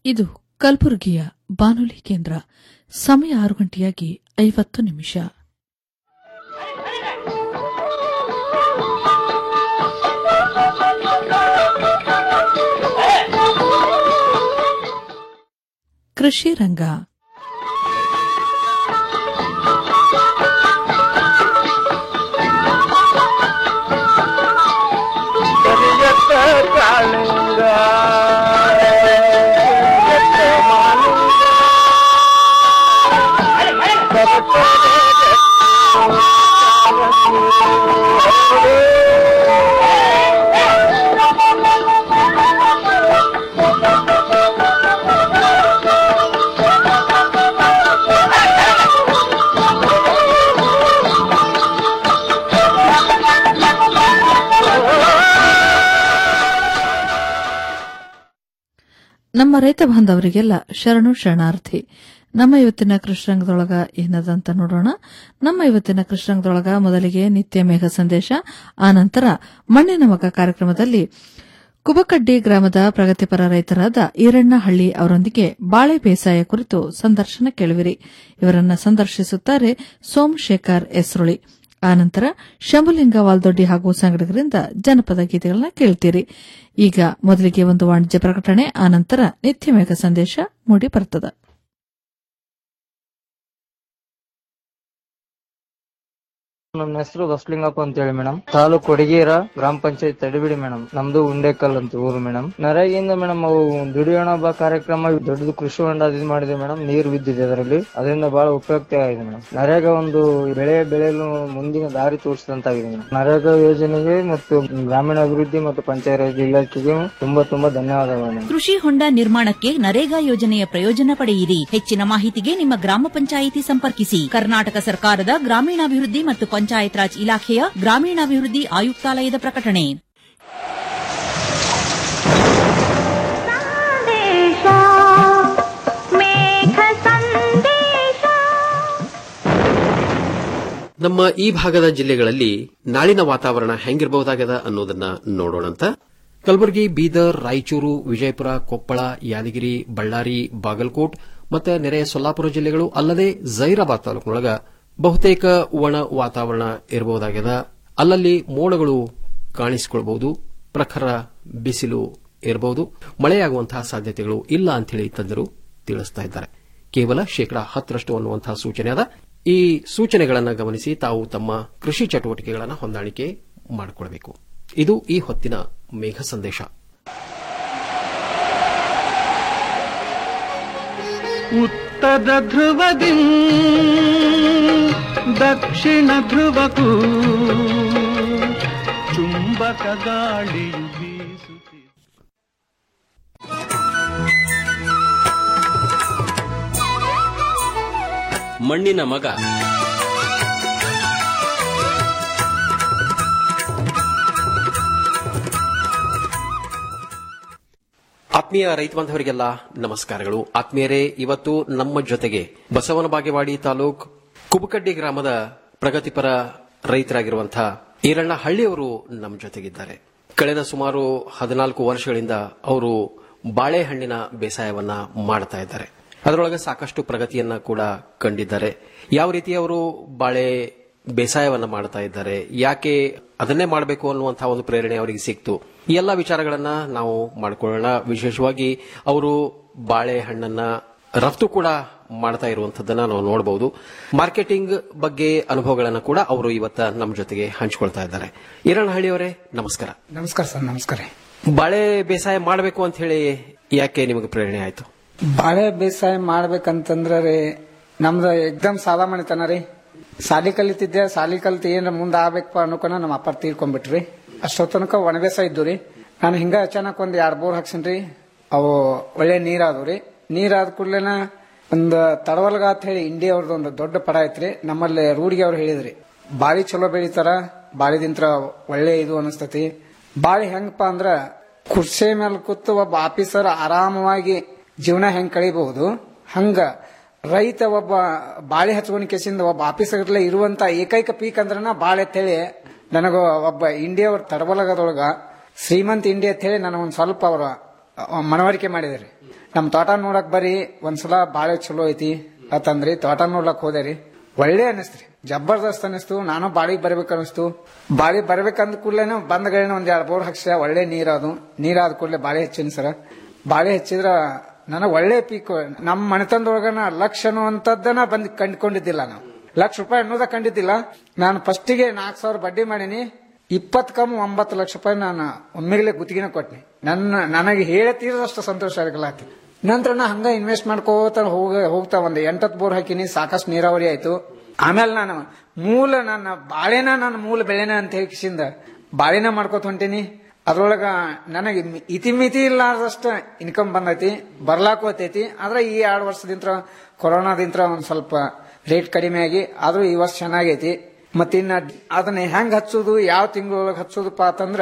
ಇದು ಕಲಬುರಗಿಯ ಬಾನುಲಿ ಕೇಂದ್ರ ಸಮಯ ಆರು ಗಂಟೆಯಾಗಿ ಐವತ್ತು ನಿಮಿಷ ಕೃಷಿ ರಂಗ ಕರಿಯತ್ತ ಕಾಳಿಂಗ ಕರಿಯತ್ತ ಮಾಲಿಂಗ ನಮ್ಮ ರೈತ ಬಾಂಧವರಿಗೆಲ್ಲ ಶರಣು ಶರಣಾರ್ಥಿ ನಮ್ಮ ಇವತ್ತಿನ ಕೃಷ್ಣರಂಗದೊಳಗ ಏನದಂತ ನೋಡೋಣ ನಮ್ಮ ಇವತ್ತಿನ ಕೃಷ್ಣರಂಗದೊಳಗ ಮೊದಲಿಗೆ ನಿತ್ಯ ಮೇಘ ಸಂದೇಶ ಆನಂತರ ಮಣ್ಣಿನ ಮಗ ಕಾರ್ಯಕ್ರಮದಲ್ಲಿ ಕುಬಕಡ್ಡಿ ಗ್ರಾಮದ ಪ್ರಗತಿಪರ ರೈತರಾದ ಈರಣ್ಣಹಳ್ಳಿ ಅವರೊಂದಿಗೆ ಬಾಳೆ ಬೇಸಾಯ ಕುರಿತು ಸಂದರ್ಶನ ಕೇಳುವಿರಿ ಇವರನ್ನ ಸಂದರ್ಶಿಸುತ್ತಾರೆ ಸೋಮಶೇಖರ್ ಎಸ್ರುಳಿ ಆನಂತರ ಶಂಭುಲಿಂಗ ವಾಲ್ದೊಡ್ಡಿ ಹಾಗೂ ಸಂಗಡಿಗರಿಂದ ಜನಪದ ಗೀತೆಗಳನ್ನ ಕೇಳ್ತೀರಿ ಈಗ ಮೊದಲಿಗೆ ಒಂದು ವಾಣಿಜ್ಯ ಪ್ರಕಟಣೆ ಆನಂತರ ನಿತ್ಯ ಮೇಘ ಸಂದೇಶ ಮೂಡಿ ಬರ್ತದ ನನ್ನ ಹೆಸರು ಬಸ್ಲಿಂಗಪ್ಪ ಅಂತ ಹೇಳಿ ಮೇಡಮ್ ತಾಲೂಕು ಕೊಡಗೇರ ಗ್ರಾಮ ಪಂಚಾಯತ್ ತಡಿಬಿಡಿ ಮೇಡಮ್ ನಮ್ದು ಉಂಡೆಕಲ್ ಅಂತ ಊರು ಮೇಡಮ್ ನರೇಗಿಂದ ಮೇಡಮ್ ಅವು ದುಡಿಯೋಣ ಬಾ ಕಾರ್ಯಕ್ರಮ ದೊಡ್ಡದು ಕೃಷಿ ಹೊಂಡ ಇದು ಮಾಡಿದೆ ಮೇಡಮ್ ನೀರು ಬಿದ್ದಿದೆ ಅದರಲ್ಲಿ ಅದರಿಂದ ಬಹಳ ಉಪಯುಕ್ತ ಆಗಿದೆ ಮೇಡಮ್ ನರೇಗಾ ಒಂದು ಬೆಳೆ ಬೆಳೆಯಲು ಮುಂದಿನ ದಾರಿ ತೋರಿಸಿದಂತಾಗಿದೆ ಮೇಡಮ್ ನರೇಗಾ ಯೋಜನೆಗೆ ಮತ್ತು ಗ್ರಾಮೀಣ ಅಭಿವೃದ್ಧಿ ಮತ್ತು ಪಂಚಾಯತ್ ಇಲಾಖೆಗೆ ತುಂಬಾ ತುಂಬಾ ಧನ್ಯವಾದಗಳು ಮೇಡಮ್ ಕೃಷಿ ಹೊಂಡ ನಿರ್ಮಾಣಕ್ಕೆ ನರೇಗಾ ಯೋಜನೆಯ ಪ್ರಯೋಜನ ಪಡೆಯಿರಿ ಹೆಚ್ಚಿನ ಮಾಹಿತಿಗೆ ನಿಮ್ಮ ಗ್ರಾಮ ಪಂಚಾಯಿತಿ ಸಂಪರ್ಕಿಸಿ ಕರ್ನಾಟಕ ಸರ್ಕಾರದ ಗ್ರಾಮೀಣಾಭಿವೃದ್ಧಿ ಮತ್ತು ಪಂಚಾಯತ್ ರಾಜ್ ಇಲಾಖೆಯ ಗ್ರಾಮೀಣಾಭಿವೃದ್ಧಿ ಆಯುಕ್ತಾಲಯದ ಪ್ರಕಟಣೆ ಸಂದೇಶ ಮೇಘ ಸಂದೇಶ ನಮ್ಮ ಈ ಭಾಗದ ಜಿಲ್ಲೆಗಳಲ್ಲಿ ನಾಳಿನ ವಾತಾವರಣ ಹೆಂಗಿರಬಹುದಾಗದ ಅನ್ನೋದನ್ನ ನೋಡೋಣಂತ ಕಲಬುರಗಿ ಬೀದರ್ ರಾಯಚೂರು ವಿಜಯಪುರ ಕೊಪ್ಪಳ ಯಾದಗಿರಿ ಬಳ್ಳಾರಿ ಬಾಗಲಕೋಟ್ ಮತ್ತು ನೆರೆಯ ಸೊಲ್ಲಾಪುರ ಜಿಲ್ಲೆಗಳು ಅಲ್ಲದೆ ಜೈರಾಬಾದ್ ತಾಲೂಕಿನೊಳಗ ಬಹುತೇಕ ಒಣ ವಾತಾವರಣ ಇರಬಹುದಾಗ್ಯದ ಅಲ್ಲಲ್ಲಿ ಮೋಡಗಳು ಕಾಣಿಸಿಕೊಳ್ಳಬಹುದು ಪ್ರಖರ ಬಿಸಿಲು ಇರಬಹುದು ಮಳೆಯಾಗುವಂತಹ ಸಾಧ್ಯತೆಗಳು ಇಲ್ಲ ಅಂತೇಳಿ ತಜ್ಞರು ತಿಳಿಸ್ತಾ ಇದ್ದಾರೆ ಕೇವಲ ಶೇಕಡಾ ಹತ್ತರಷ್ಟು ಅನ್ನುವಂತಹ ಸೂಚನೆ ಅದ ಈ ಸೂಚನೆಗಳನ್ನು ಗಮನಿಸಿ ತಾವು ತಮ್ಮ ಕೃಷಿ ಚಟುವಟಿಕೆಗಳನ್ನು ಹೊಂದಾಣಿಕೆ ಮಾಡಿಕೊಳ್ಳಬೇಕು ಇದು ಈ ಹೊತ್ತಿನ ಮೇಘ ಸಂದೇಶ ಉತ್ತರ ಧ್ರುವದಿ ದಕ್ಷಿಣ ಧ್ರುವಕ್ಕೂ ಚುಂಬಕ ಗಾಳಿಯು ಬೀಸುತ್ತಿದೆ ಮಣ್ಣಿನ ಮಗ ಆತ್ಮೀಯ ರೈತ ಬಾಂಧವರಿಗೆಲ್ಲ ನಮಸ್ಕಾರಗಳು ಆತ್ಮೀಯರೇ ಇವತ್ತು ನಮ್ಮ ಜೊತೆಗೆ ಬಸವನ ಬಾಗೇವಾಡಿ ತಾಲೂಕ್ ಕುಬಕಡ್ಡಿ ಗ್ರಾಮದ ಪ್ರಗತಿಪರ ರೈತರಾಗಿರುವಂತಹ ಈರಣ್ಣ ಹಳ್ಳಿಯವರು ನಮ್ಮ ಜೊತೆಗಿದ್ದಾರೆ ಕಳೆದ ಸುಮಾರು ಹದಿನಾಲ್ಕು ವರ್ಷಗಳಿಂದ ಅವರು ಬಾಳೆಹಣ್ಣಿನ ಬೇಸಾಯವನ್ನ ಮಾಡ್ತಾ ಇದ್ದಾರೆ ಅದರೊಳಗೆ ಸಾಕಷ್ಟು ಪ್ರಗತಿಯನ್ನ ಕೂಡ ಕಂಡಿದ್ದಾರೆ ಯಾವ ರೀತಿ ಅವರು ಬಾಳೆ ಬೇಸಾಯವನ್ನ ಮಾಡ್ತಾ ಇದ್ದಾರೆ ಯಾಕೆ ಅದನ್ನೇ ಮಾಡಬೇಕು ಅನ್ನುವಂತಹ ಒಂದು ಪ್ರೇರಣೆ ಅವರಿಗೆ ಸಿಕ್ತು ಈ ಎಲ್ಲ ವಿಚಾರಗಳನ್ನ ನಾವು ಮಾಡಿಕೊಳ್ಳೋಣ ವಿಶೇಷವಾಗಿ ಅವರು ಬಾಳೆಹಣ್ಣನ್ನ ರಫ್ತು ಕೂಡ ಮಾಡ್ತಾ ಇರುವಂತದ್ದನ್ನ ನಾವು ನೋಡಬಹುದು ಮಾರ್ಕೆಟಿಂಗ್ ಬಗ್ಗೆ ಅನುಭವಗಳನ್ನ ಕೂಡ ಅವರು ಇವತ್ತ ನಮ್ಮ ಜೊತೆಗೆ ಹಂಚಿಕೊಳ್ತಾ ಇದ್ದಾರೆ ಈರಣ್ಣಹಳ್ಳಿ ಅವರೇ ನಮಸ್ಕಾರ ನಮಸ್ಕಾರ ಸರ್ ನಮಸ್ಕಾರ ರೀ ಬಾಳೆ ಬೇಸಾಯ ಮಾಡಬೇಕು ಅಂತ ಹೇಳಿ ಯಾಕೆ ನಿಮಗೆ ಪ್ರೇರಣೆ ಆಯ್ತು ಬಾಳೆ ಬೇಸಾಯ ಮಾಡ್ಬೇಕಂತಂದ್ರ ರೀ ನಮ್ದು ಎಕ್ದಮ್ ಸಾಲ ಮಣಿತನ ರೀ ಸಾಲಿ ಕಲಿತಿದ್ದೆ ಸಾಲಿ ಕಲಿತು ಏನ್ ಮುಂದೆ ಆಗ್ಬೇಕಪ್ಪ ಅನ್ಕೊಂಡ ನಮ್ಮ ಅಪ್ಪ ತೀರ್ಕೊಂಡ್ಬಿಟ್ರಿ ಅಷ್ಟೋ ತನಕ ಒಣ ಬೇಸಾಯ ಇದ್ದು ರೀ ನಾನು ಹಿಂಗ ಅಚಾನಕ್ ಒಂದ್ ಎರಡ್ ಬೋರ್ ಹಾಕ್ಸಿನ್ರಿ ಅವು ಒಳ್ಳೆ ನೀರಾದವು ರೀ ನೀರಾದ ಕೂಡ್ಲೇನ ಒಂದು ತಡವಲ್ಗ ಅಂತ ಹೇಳಿ ಇಂಡಿಯಾ ಅವ್ರದ್ದು ಒಂದು ದೊಡ್ಡ ಪಡ ಐತ್ರಿ ನಮ್ಮಲ್ಲಿ ರೂಢಿಗೆ ಅವ್ರು ಹೇಳಿದ್ರಿ ಬಾಳಿ ಚಲೋ ಬೆಳಿತಾರ ಬಾಳಿದಿಂತ್ರ ಒಳ್ಳೆ ಇದು ಅನಿಸ್ತತಿ ಬಾಳಿ ಹೆಂಗಪ್ಪ ಅಂದ್ರ ಕುರ್ಸೆ ಮೇಲೆ ಕೂತು ಒಬ್ಬ ಆಫೀಸರ್ ಆರಾಮವಾಗಿ ಜೀವನ ಹೆಂಗ್ ಕಳಿಬಹುದು ಹಂಗ ರೈತ ಒಬ್ಬ ಬಾಳೆ ಹಚ್ಕೊಂಡ್ ಕೇಸಿಂದ ಒಬ್ಬ ಆಫೀಸರ್ಲೆ ಇರುವಂತ ಏಕೈಕ ಪೀಕ್ ಅಂದ್ರನ ಬಾಳೆ ಅಂತೇಳಿ ನನಗ ಒಬ್ಬ ಇಂಡಿಯಾ ಅವ್ರ ತಡಬಲಗದೊಳಗ ಶ್ರೀಮಂತ್ ಇಂಡಿಯಾ ಅಂತ ಹೇಳಿ ನನಗೊಂದ್ ಸ್ವಲ್ಪ ಅವರ ಮನವರಿಕೆ ಮಾಡಿದ್ರಿ ನಮ್ ತೋಟ ನೋಡಕ್ ಬರ್ರಿ ಒಂದ್ಸಲ ಬಾಳೆ ಚಲೋ ಐತಿ ಅಂತಂದ್ರಿ ತೋಟ ನೋಡ್ಲಕ್ ಹೋದೇರಿ ಒಳ್ಳೆ ಅನಿಸ್ತ್ರಿ ಜಬರ್ದಸ್ತ್ ಅನಿಸ್ತು ನಾನು ಬಾಳಿಗೆ ಬರ್ಬೇಕು ಅನಿಸ್ತು ಬಾಳಿ ಬರ್ಬೇಕಂದ ಕೂಡ್ಲೇನೆ ಬಂದಗಳನ್ನ ಒಂದ್ ಎರಡು ಬೋರ್ ಹಾಕ್ಸ ಒಳ್ಳೆ ನೀರದು ನೀರಾದ ಕೂಡಲೇ ಬಾಳೆ ಹೆಚ್ಚಿನ ಸರ ಬಾಳೆ ಹೆಚ್ಚಿದ್ರ ನನಗ್ ಒಳ್ಳೆ ಪೀಕ್ ನಮ್ಮ ಮನೆತನದೊಳಗನ ಲಕ್ಷ ಅನ್ನುವಂಥದ್ದನ್ನ ಬಂದ್ ಕಂಡ್ಕೊಂಡಿದ್ದಿಲ್ಲ ನಾವು ಲಕ್ಷ ರೂಪಾಯಿ ಅನ್ನೋದ ಕಂಡಿದ್ದಿಲ್ಲ ನಾನು ಫಸ್ಟಿಗೆ ನಾಲ್ಕು ಸಾವಿರ ಬಡ್ಡಿ ಮಾಡೀನಿ ಇಪ್ಪತ್ ಕಮ್ ಒಂಬತ್ತು ಲಕ್ಷ ರೂಪಾಯಿ ನಾನು ಒಮ್ಮೆಗಲೇ ಗುತ್ತಿಗೆನ ಕೊಟ್ನಿ ನನ್ನ ನನಗೆ ಹೇಳ ತೀರದಷ್ಟು ಸಂತೋಷ ಆಗಲ್ಲ ನಂತರ ನಾ ಹಂಗ ಇನ್ವೆಸ್ಟ್ ಮಾಡ್ಕೋತ ಹೋಗ ಹೋಗ್ತಾ ಒಂದ್ ಎಂಟತ್ ಬೋರ್ ಹಾಕಿನಿ ಸಾಕಷ್ಟು ನೀರಾವರಿ ಆಯ್ತು ಆಮೇಲೆ ನಾನು ಮೂಲ ನನ್ನ ಬಾಳೆನ ನನ್ನ ಮೂಲ ಬೆಳೆನ ಅಂತ ಹೇಳಿಸಿಂದ ಬಾಳೆನ ಮಾಡ್ಕೋತ ಹೊಂಟೀನಿ ಅದ್ರೊಳಗ ನನಗೆ ಇತಿಮಿತಿ ಇಲ್ಲಾರ್ದಷ್ಟ ಇನ್ಕಮ್ ಬಂದೈತಿ ಬರ್ಲಾಕೋತೈತಿ ಆದ್ರೆ ಈ ಎರಡು ವರ್ಷದಿಂದ ಕೊರೋನಾದಿಂದ ಒಂದ್ ಸ್ವಲ್ಪ ರೇಟ್ ಕಡಿಮೆ ಆಗಿ ಆದ್ರೂ ಈ ವರ್ಷ ಚೆನ್ನಾಗೈತಿ ಮತ್ತಿನ್ನ ಅದನ್ನ ಹೆಂಗ್ ಹಚ್ಚೋದು ಯಾವ ತಿಂಗಳೊಳಗೆ ಹಚ್ಚೋದಪ್ಪ ಅಂತಂದ್ರ